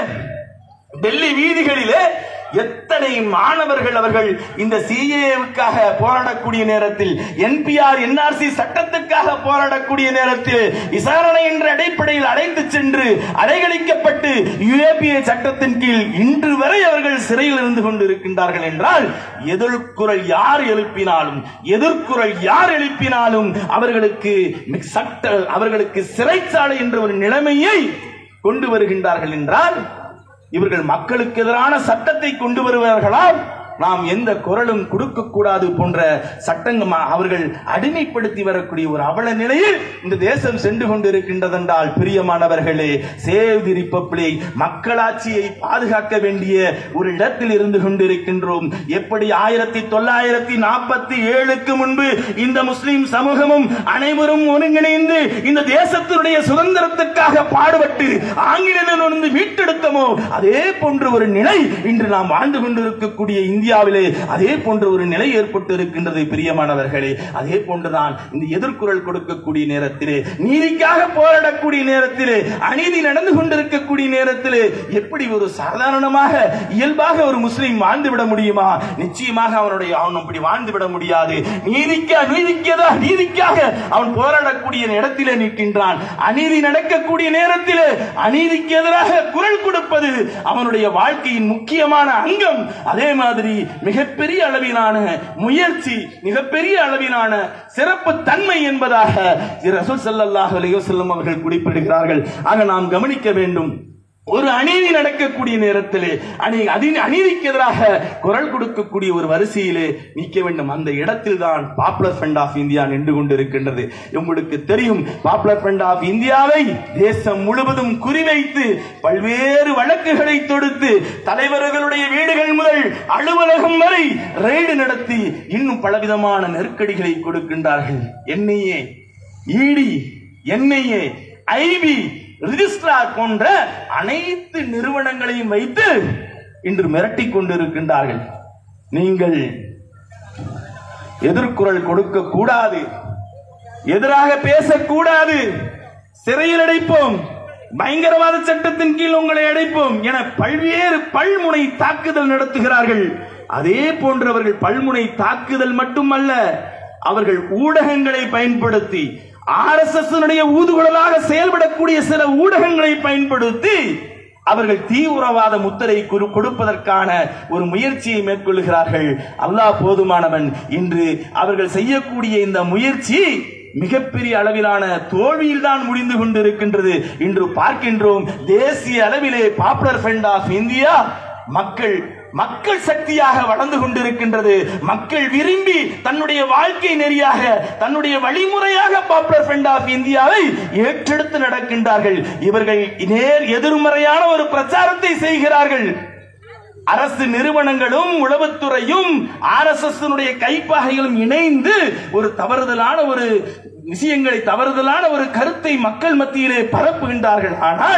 டெல்லி வீதிகளிலே எத்தனை மாணவர்கள் அவர்கள் இந்த சிஏவுக்காக போராடக்கூடிய நேரத்தில் என்பிஆர் என்ஆர்சி சட்டத்துக்காக போராடக்கூடிய நேரத்தில் விசாரணை என்ற அடிப்படையில் அழைத்து சென்று அலைகழிக்கப்பட்டு யுஏபிஏ சட்டத்தின் கீழ் இன்று வரை அவர்கள் சிறையில் இருந்து கொண்டிருக்கின்றார்கள் என்றால் எதிர்குரல் யார் எழுப்பினாலும் எதிர்குரல் யார் எழுப்பினாலும் அவர்களுக்கு சட்ட அவர்களுக்கு சிறைச்சாலை என்ற ஒரு நிலைமையை கொண்டு வருகின்றார்கள் என்றால் இவர்கள் மக்களுக்கு எதிரான சட்டத்தை கொண்டு வருவார்களால் நாம் எந்த குரலும் கொடுக்க கூடாது போன்ற சட்டங்கள் அவர்கள் அடிமைப்படுத்தி வரக்கூடிய ஒரு அவல நிலையில் இந்த தேசம் சென்று கொண்டிருக்கின்றதென்றால் பிரியமானவர்களே சேவ் தி ரிப்பப்ளிக் மக்களாட்சியை பாதுகாக்க வேண்டிய ஒரு இடத்தில் இருந்து கொண்டிருக்கின்றோம் எப்படி ஆயிரத்தி தொள்ளாயிரத்தி நாற்பத்தி ஏழுக்கு முன்பு இந்த முஸ்லிம் சமூகமும் அனைவரும் ஒருங்கிணைந்து இந்த தேசத்தினுடைய சுதந்திரத்துக்காக பாடுபட்டு ஆங்கிலேயரிலிருந்து மீட்டெடுத்தமோ அதே போன்ற ஒரு நிலை இன்று நாம் வாழ்ந்து கொண்டிருக்கக்கூடிய இந்தியாவிலே அதே போன்ற ஒரு நிலை ஏற்பட்டு இருக்கின்றது பிரியமானவர்களே அதே போன்றுதான் இந்த எதிர்குரல் கொடுக்கக்கூடிய நேரத்திலே நீதிக்காக போராடக்கூடிய நேரத்திலே அநீதி நடந்து கொண்டிருக்கக்கூடிய நேரத்திலே எப்படி ஒரு சாதாரணமாக இயல்பாக ஒரு முஸ்லீம் வாழ்ந்து விட முடியுமா நிச்சயமாக அவனுடைய அவன் அப்படி வாழ்ந்து விட முடியாது நீதிக்க நீதிக்கதா நீதிக்காக அவன் போராடக்கூடிய இடத்திலே நிற்கின்றான் அநீதி நடக்கக்கூடிய நேரத்திலே அநீதிக்கு எதிராக குரல் கொடுப்பது அவனுடைய வாழ்க்கையின் முக்கியமான அங்கம் அதே மாதிரி மிகப்பெரிய அளவிலான முயற்சி மிகப்பெரிய அளவிலான சிறப்பு தன்மை என்பதாக ரசூல் ஸல்லல்லாஹு அலைஹி வஸல்லம் அவர்கள் குறிப்பிடுகிறார்கள் ஆக நாம் கவனிக்க வேண்டும் ஒரு அநீதி நடக்கக்கூடிய நேரத்திலே அணி அதி அநீதிக்கு எதிராக குரல் கொடுக்கக்கூடிய ஒரு வரிசையிலே நிற்க வேண்டும் அந்த இடத்தில் தான் பாப்புலர் ஃப்ரண்ட் ஆஃப் இந்தியா நின்று கொண்டிருக்கின்றது உங்களுக்கு தெரியும் பாப்புலர் ஃப்ரண்ட் ஆஃப் இந்தியாவை தேசம் முழுவதும் குறிவைத்து பல்வேறு வழக்குகளை தொடுத்து தலைவர்களுடைய வீடுகள் முதல் அலுவலகம் வரை ரெய்டு நடத்தி இன்னும் பலவிதமான நெருக்கடிகளை கொடுக்கின்றார்கள் என்ஐஏ இடி என்ஐஏ ஐபி ரிஜிஸ்ட்ரார் போன்ற அனைத்து நிறுவனங்களையும் வைத்து இன்று மிரட்டிக் கொண்டிருக்கின்றார்கள் நீங்கள் எதிர்குரல் கொடுக்க கூடாது எதிராக பேசக்கூடாது சிறையில் அடைப்போம் பயங்கரவாத சட்டத்தின் கீழ் உங்களை அடைப்போம் என பல்வேறு பல்முனை தாக்குதல் நடத்துகிறார்கள் அதே போன்றவர்கள் பல்முனை தாக்குதல் மட்டுமல்ல அவர்கள் ஊடகங்களை பயன்படுத்தி ஆர் எஸ் எஸ் ஊதுகுழலாக செயல்படக்கூடிய சில ஊடகங்களை பயன்படுத்தி அவர்கள் தீவிரவாத முத்திரை குறு- கொடுப்பதற்கான ஒரு முயற்சியை மேற்கொள்கிறார்கள் அல்லாஹ் போதுமானவன் இன்று அவர்கள் செய்யக்கூடிய இந்த முயற்சி மிகப்பெரிய அளவிலான தோல்வியில் தான் முடிந்து கொண்டிருக்கின்றது இன்று பார்க்கின்றோம் தேசிய அளவிலே பாப்புலர் ஃப்ரண்ட் ஆஃப் இந்தியா மக்கள் மக்கள் சக்தியாக வளர்ந்து கொண்டிருக்கின்றது மக்கள் விரும்பி தன்னுடைய வாழ்க்கை நெறியாக தன்னுடைய வழிமுறையாக பாப்புலர் ஃப்ரண்ட் ஆஃப் இந்தியாவை ஏற்றெடுத்து நடக்கின்றார்கள் இவர்கள் நேர் எதிர்மறையான ஒரு பிரச்சாரத்தை செய்கிறார்கள் அரசு நிறுவனங்களும் உளவுத்துறையும் ஆர் எஸ் எஸ் கைப்பாகைகளும் இணைந்து ஒரு தவறுதலான ஒரு விஷயங்களை தவறுதலான ஒரு கருத்தை மக்கள் மத்தியிலே பரப்புகின்றார்கள் ஆனால்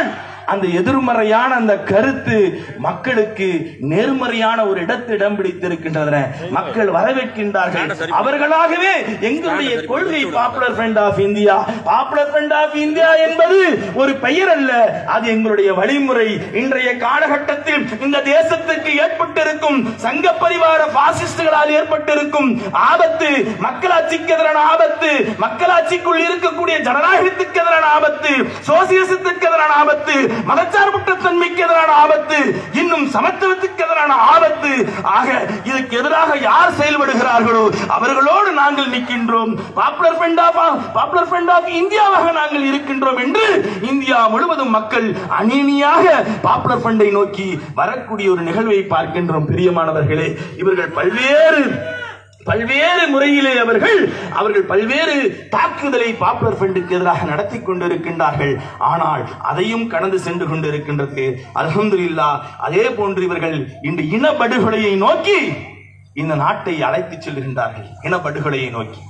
அந்த எதிர்மறையான அந்த கருத்து மக்களுக்கு நேர்மறையான ஒரு இடத்தை இடம் பிடித்திருக்கின்றன மக்கள் வரவேற்கின்றார்கள் அவர்களாகவே எங்களுடைய கொள்கை Popular Front of India Popular Front of India என்பது ஒரு பெயர் அல்ல அது எங்களுடைய வழிமுறை இன்றைய காலகட்டத்தில் இந்த தேசத்துக்கு ஏற்பட்டிருக்கும் சங்க பரிவார பாசிஸ்டுகளால் ஏற்பட்டிருக்கும் ஆபத்து மக்களாட்சிக்கு எதிரான ஆபத்து மக்களாட்சிக்குள் இருக்கக்கூடிய ஜனநாயகத்துக்கு எதிரான ஆபத்து சோசியலிசத்துக்கு எதிரான ஆபத்து மதச்சார்பற்ற தன்மைக்கு எதிரான ஆபத்து இன்னும் சமத்துவத்துக்கு எதிரான ஆபத்து ஆக இதுக்கு எதிராக யார் செயல்படுகிறார்களோ அவர்களோடு நாங்கள் நிற்கின்றோம் Popular Front of Popular Front of இந்தியாவாக நாங்கள் இருக்கின்றோம் என்று இந்தியா முழுவதும் மக்கள் அணினியாக பாப்புலர் ஃப்ரண்டை நோக்கி வரக்கூடிய ஒரு நிகழ்வை பார்க்கின்றோம் பிரியமானவர்களே இவர்கள் பல்வேறு பல்வேறு முறையிலே அவர்கள் அவர்கள் பல்வேறு தாக்குதலை பாப்புலர் ஃப்ரண்டுக்கு எதிராக நடத்தி கொண்டிருக்கின்றார்கள் ஆனால் அதையும் கடந்து சென்று கொண்டிருக்கின்றது அல்ஹம்துலில்லாஹ் அதே போன்று இவர்கள் இன்று இனப்படுகொலையை நோக்கி இந்த நாட்டை அழைத்துச் செல்கின்றார்கள் இனப்படுகொலையை நோக்கி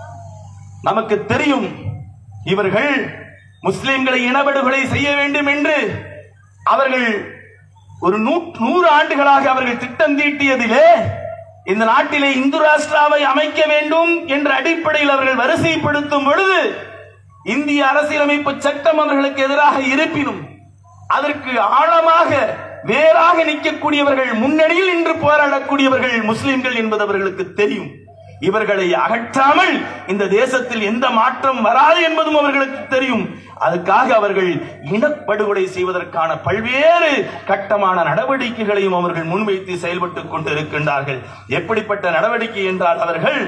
நமக்கு தெரியும் இவர்கள் முஸ்லிம்களை இனப்படுகொலை செய்ய வேண்டும் என்று அவர்கள் ஒரு நூ- நூறு ஆண்டுகளாக அவர்கள் திட்டம் தீட்டியதிலே இந்த நாட்டிலே இந்து ராஷ்டிராவை அமைக்க வேண்டும் என்ற அடிப்படையில் அவர்கள் வரிசைப்படுத்தும் பொழுது இந்திய அரசியலமைப்பு சட்டம் அவர்களுக்கு எதிராக இருப்பினும் அதற்கு ஆழமாக வேறாக நிற்கக்கூடியவர்கள் முன்னணியில் நின்று போராடக்கூடியவர்கள் முஸ்லிம்கள் என்பது அவர்களுக்கு தெரியும் இவர்களை அகற்றாமல் இந்த தேசத்தில் எந்த மாற்றம் வராது என்பதும் அவர்களுக்கு தெரியும் அதுக்காக அவர்கள் இனப்படுகொலை செய்வதற்கான பல்வேறு கட்டமான நடவடிக்கைகளையும் அவர்கள் முன்வைத்து செயல்பட்டுக் கொண்டிருக்கின்றார்கள் எப்படிப்பட்ட நடவடிக்கை என்றால் அவர்கள்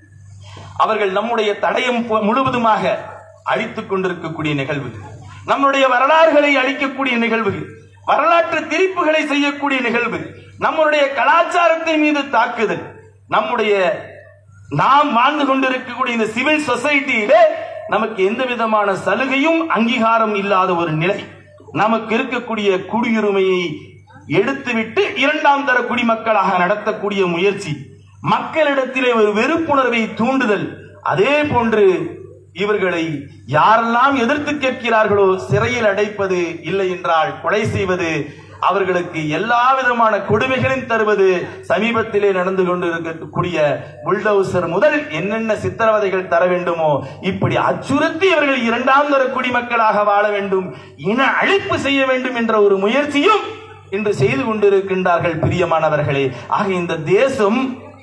அவர்கள் நம்முடைய தடயம் பு- முழுவதுமாக அழித்துக் கொண்டிருக்கக்கூடிய நிகழ்வு நம்முடைய வரலாறுகளை அழிக்கக்கூடிய நிகழ்வு வரலாற்று திரிப்புகளை செய்யக்கூடிய நிகழ்வு நம்முடைய கலாச்சாரத்தின் மீது தாக்குதல் நம்முடைய நாம் வாழ்ந்து கொண்டிருக்கக்கூடிய இந்த சிவில் சொசைட்டியிலே நமக்கு எந்த விதமான சலுகையும் அங்கீகாரம் இல்லாத ஒரு நிலை நமக்கு இருக்கக்கூடிய குடியுரிமையை எடுத்துவிட்டு இரண்டாம் தர குடிமக்களாக நடத்தக்கூடிய முயற்சி மக்களிடத்திலே ஒரு வெறுப்புணர்வை தூண்டுதல் அதே போன்று இவர்களை யாரெல்லாம் எதிர்த்து கேட்கிறார்களோ சிறையில் அடைப்பது இல்லை என்றால் கொலை செய்வது அவர்களுக்கு எல்லா விதமான கொடுமைகளையும் தருவது சமீபத்திலே நடந்து கொண்டிருக்கக்கூடிய புல்டவுசர் முதல் என்னென்ன சித்திரவதைகள் தர வேண்டுமோ இப்படி அச்சுறுத்தி இவர்கள் இரண்டாம் தர குடிமக்களாக வாழ வேண்டும் இன அழிப்பு செய்ய வேண்டும் என்ற ஒரு முயற்சியும் இன்று செய்து கொண்டிருக்கின்றார்கள் பிரியமானவர்களே ஆக இந்த தேசம்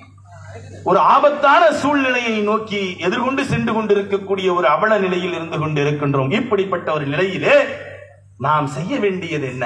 ஒரு ஆபத்தான சூழ்நிலையை நோக்கி எதிர்கொண்டு சென்று கொண்டிருக்கக்கூடிய ஒரு அவல நிலையில் இருந்து கொண்டிருக்கின்றோம் இப்படிப்பட்ட ஒரு நிலையிலே நாம் செய்ய வேண்டியது என்ன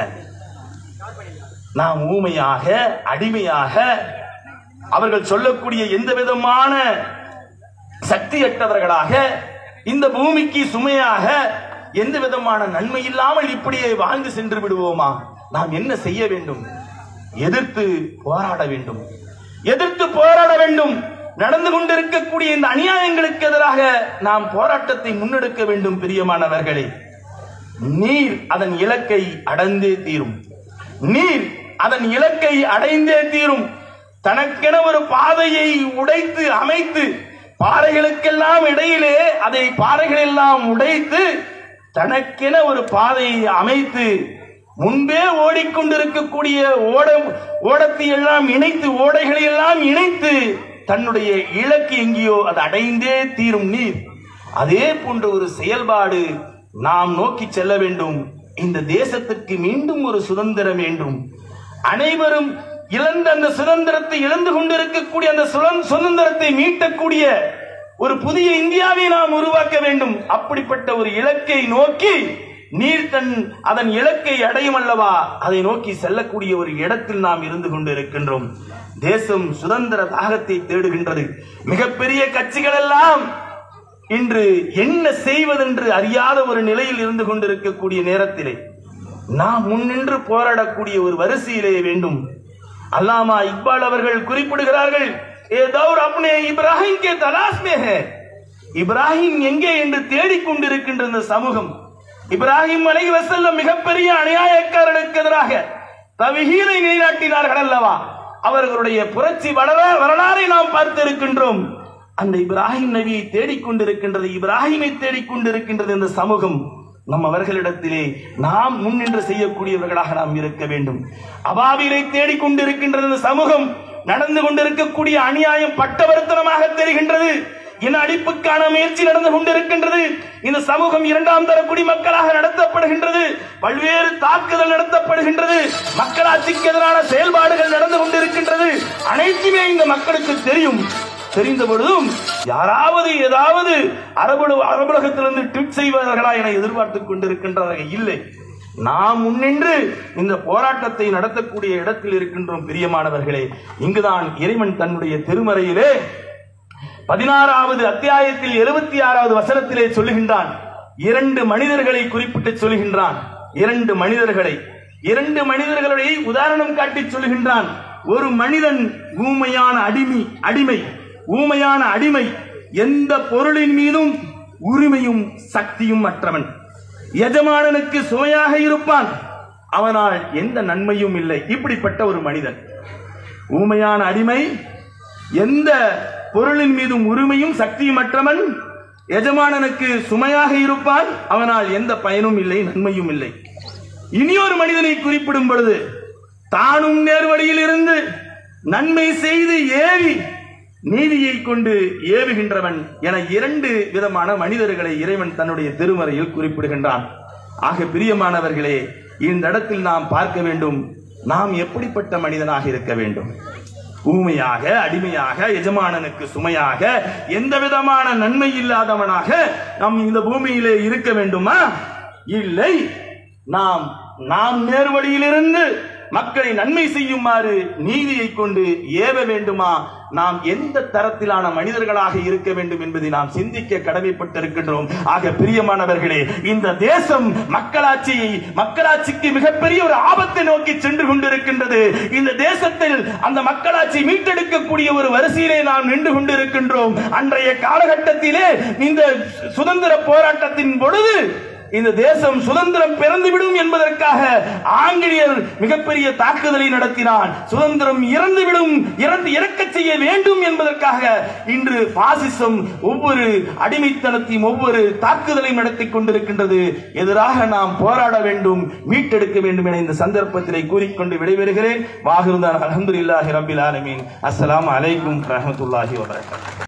நாம் ஊமையாக அடிமையாக அவர்கள் சொல்லக்கூடிய எந்த விதமான சக்தியற்றவர்களாக இந்த பூமிக்கு சுமையாக எந்த விதமான நன்மை இல்லாமல் இப்படியே வாழ்ந்து சென்று விடுவோமா நாம் என்ன செய்ய வேண்டும் எதிர்த்து போராட வேண்டும் எதிர்த்து போராட வேண்டும் நடந்து கொண்டிருக்கக்கூடிய இந்த அநியாயங்களுக்கு எதிராக நாம் போராட்டத்தை முன்னெடுக்க வேண்டும் பிரியமானவர்களே நீர் அதன் இலக்கை அடைந்தே தீரும் நீர் அதன் இலக்கை அடைந்தே தீரும் தனக்கென ஒரு பாதையை உடைத்து அமைத்து பாறைகளுக்கெல்லாம் இடையிலே அதை பாறைகள் எல்லாம் உடைத்து தனக்கென ஒரு பாதையை அமைத்து முன்பே ஓடிக்கொண்டிருக்கக்கூடிய ஓட ஓடத்தை எல்லாம் இணைத்து ஓடைகளை எல்லாம் இணைத்து தன்னுடைய இலக்கு எங்கேயோ அது அடைந்தே தீரும் நீர் அதே போன்ற ஒரு செயல்பாடு நாம் நோக்கி செல்ல வேண்டும் இந்த தேசத்திற்கு மீண்டும் ஒரு சுதந்திரம் வேண்டும் அனைவரும் இழந்த அந்த சுதந்திரத்தை இழந்து கொண்டிருக்கக்கூடிய அந்த சுதந்- சுதந்திரத்தை மீட்டக்கூடிய ஒரு புதிய இந்தியாவை நாம் உருவாக்க வேண்டும் அப்படிப்பட்ட ஒரு இலக்கை நோக்கி நீர் தன் அதன் இலக்கை அடையும் அல்லவா அதை நோக்கி செல்லக்கூடிய ஒரு இடத்தில் நாம் இருந்து கொண்டிருக்கின்றோம் தேசம் சுதந்திர தாகத்தை தேடுகின்றது மிகப்பெரிய கட்சிகள் எல்லாம் இன்று என்ன செய்வதென்று அறியாத ஒரு நிலையில் இருந்து கொண்டிருக்கக்கூடிய நேரத்திலே நாம் முன்னின்று போராடக்கூடிய ஒரு வரிசையிலே வேண்டும் அல்லாமா இக்பால் அவர்கள் குறிப்பிடுகிறார்கள் ஏ தௌர் அப்னே இப்ராஹிம் கே தலாஸ் மே ஹே இப்ராஹிம் எங்கே என்று தேடிக்கொண்டிருக்கின்ற இந்த சமூகம் இப்ராஹிம் அலை வசல்லம் மிகப்பெரிய அநியாயக்காரர்களுக்கு எதிராக தவிகீரை நிலைநாட்டினார்கள் அல்லவா அவர்களுடைய புரட்சி வரலா- வரலாறை நாம் பார்த்திருக்கின்றோம் அந்த இப்ராஹிம் நபியை தேடிக்கொண்டிருக்கின்றது இப்ராஹிமை தேடிக்கொண்டிருக்கின்றது இந்த சமூகம் நம் அவர்களிடத்திலே நாம் முன்னின்று செய்யக்கூடியவர்களாக நாம் இருக்க வேண்டும் அபாவிலை தேடிக்கொண்டிருக்கின்றது இந்த சமூகம் நடந்து கொண்டிருக்கக்கூடிய அநியாயம் பட்டவர்த்தனமாக தெரிகின்றது இன அழிப்புக்கான முயற்சி நடந்து கொண்டிருக்கின்றது இந்த சமூகம் இரண்டாம் தர குடிமக்களாக நடத்தப்படுகின்றது பல்வேறு தாக்குதல் நடத்தப்படுகின்றது மக்களாட்சிக்கு எதிரான செயல்பாடுகள் நடந்து கொண்டிருக்கின்றது அனைத்துமே இந்த மக்களுக்கு தெரியும் தெரிந்த பொழுதும் யாராவது ஏதாவது அரபு அரபுலகத்திலிருந்து ட்விட் செய்வார்களா என எதிர்பார்த்துக் கொண்டிருக்கின்றார்கள் இல்லை நாம் முன்னின்று இந்த போராட்டத்தை நடத்தக்கூடிய இடத்தில் இருக்கின்றோம் பிரியமானவர்களே இங்குதான் இறைவன் தன்னுடைய திருமறையிலே பதினாறாவது அத்தியாயத்தில் எழுபத்தி ஆறாவது வசனத்திலே சொல்லுகின்றான் இரண்டு மனிதர்களை குறிப்பிட்டு சொல்லுகின்றான் இரண்டு மனிதர்களை இரண்டு மனிதர்களை உதாரணம் காட்டி சொல்லுகின்றான் ஒரு மனிதன் ஊமையான அடிமை அடிமை ஊமையான அடிமை எந்த பொருளின் மீதும் உரிமையும் சக்தியும் அற்றவன் எஜமானனுக்கு சுமையாக இருப்பான் அவனால் எந்த நன்மையும் இல்லை இப்படிப்பட்ட ஒரு மனிதன் ஊமையான அடிமை எந்த பொருளின் மீதும் உரிமையும் சக்தியும் அற்றவன் எஜமானனுக்கு சுமையாக இருப்பான் அவனால் எந்த பயனும் இல்லை நன்மையும் இல்லை இனியொரு மனிதனை குறிப்பிடும் பொழுது தானும் நேர்வழியில் இருந்து நன்மை செய்து ஏவி நீதியை கொண்டு ஏவுகின்றவன் என இரண்டு விதமான மனிதர்களை இறைவன் தன்னுடைய திருமறையில் குறிப்பிடுகின்றான் ஆக பிரியமானவர்களே இந்த இடத்தில் நாம் பார்க்க வேண்டும் நாம் எப்படிப்பட்ட மனிதனாக இருக்க வேண்டும் ஊமையாக அடிமையாக எஜமானனுக்கு சுமையாக எந்த விதமான நன்மை இல்லாதவனாக நாம் இந்த பூமியிலே இருக்க வேண்டுமா இல்லை நாம் நாம் நேர்வழியிலிருந்து மக்களை நன்மை செய்யுமாறு நீதியை கொண்டு ஏவ வேண்டுமா நாம் எந்த தரத்திலான மனிதர்களாக இருக்க வேண்டும் என்பதை நாம் சிந்திக்க கடமைப்பட்டிருக்கின்றோம் ஆக பிரியமானவர்களே இந்த தேசம் மக்களாட்சியை மக்களாட்சிக்கு மிகப்பெரிய ஒரு ஆபத்தை நோக்கி சென்று கொண்டிருக்கின்றது இந்த தேசத்தில் அந்த மக்களாட்சி மீட்டெடுக்கக்கூடிய ஒரு வரிசையிலே நாம் நின்று கொண்டிருக்கின்றோம் அன்றைய காலகட்டத்திலே இந்த சுதந்திர போராட்டத்தின் பொழுது இந்த தேசம் சுதந்திரம் பிறந்துவிடும் என்பதற்காக ஆங்கிலேயர் மிகப்பெரிய தாக்குதலை நடத்தினான் சுதந்திரம் இறந்துவிடும் இறந்து இறக்கச் செய்ய வேண்டும் என்பதற்காக இன்று பாசிசம் ஒவ்வொரு அடிமைத்தனத்தையும் ஒவ்வொரு தாக்குதலையும் நடத்திக் கொண்டிருக்கின்றது எதிராக நாம் போராட வேண்டும் மீட்டெடுக்க வேண்டும் என இந்த சந்தர்ப்பத்திலே கூறிக்கொண்டு விடைபெறுகிறேன் வாகிருந்தான் அலமதுல்லாஹி ரபில் ஆலமீன் அஸ்ஸலாமு அலைக்கும் ரஹமத்துல்லாஹி வபரகாத்துஹு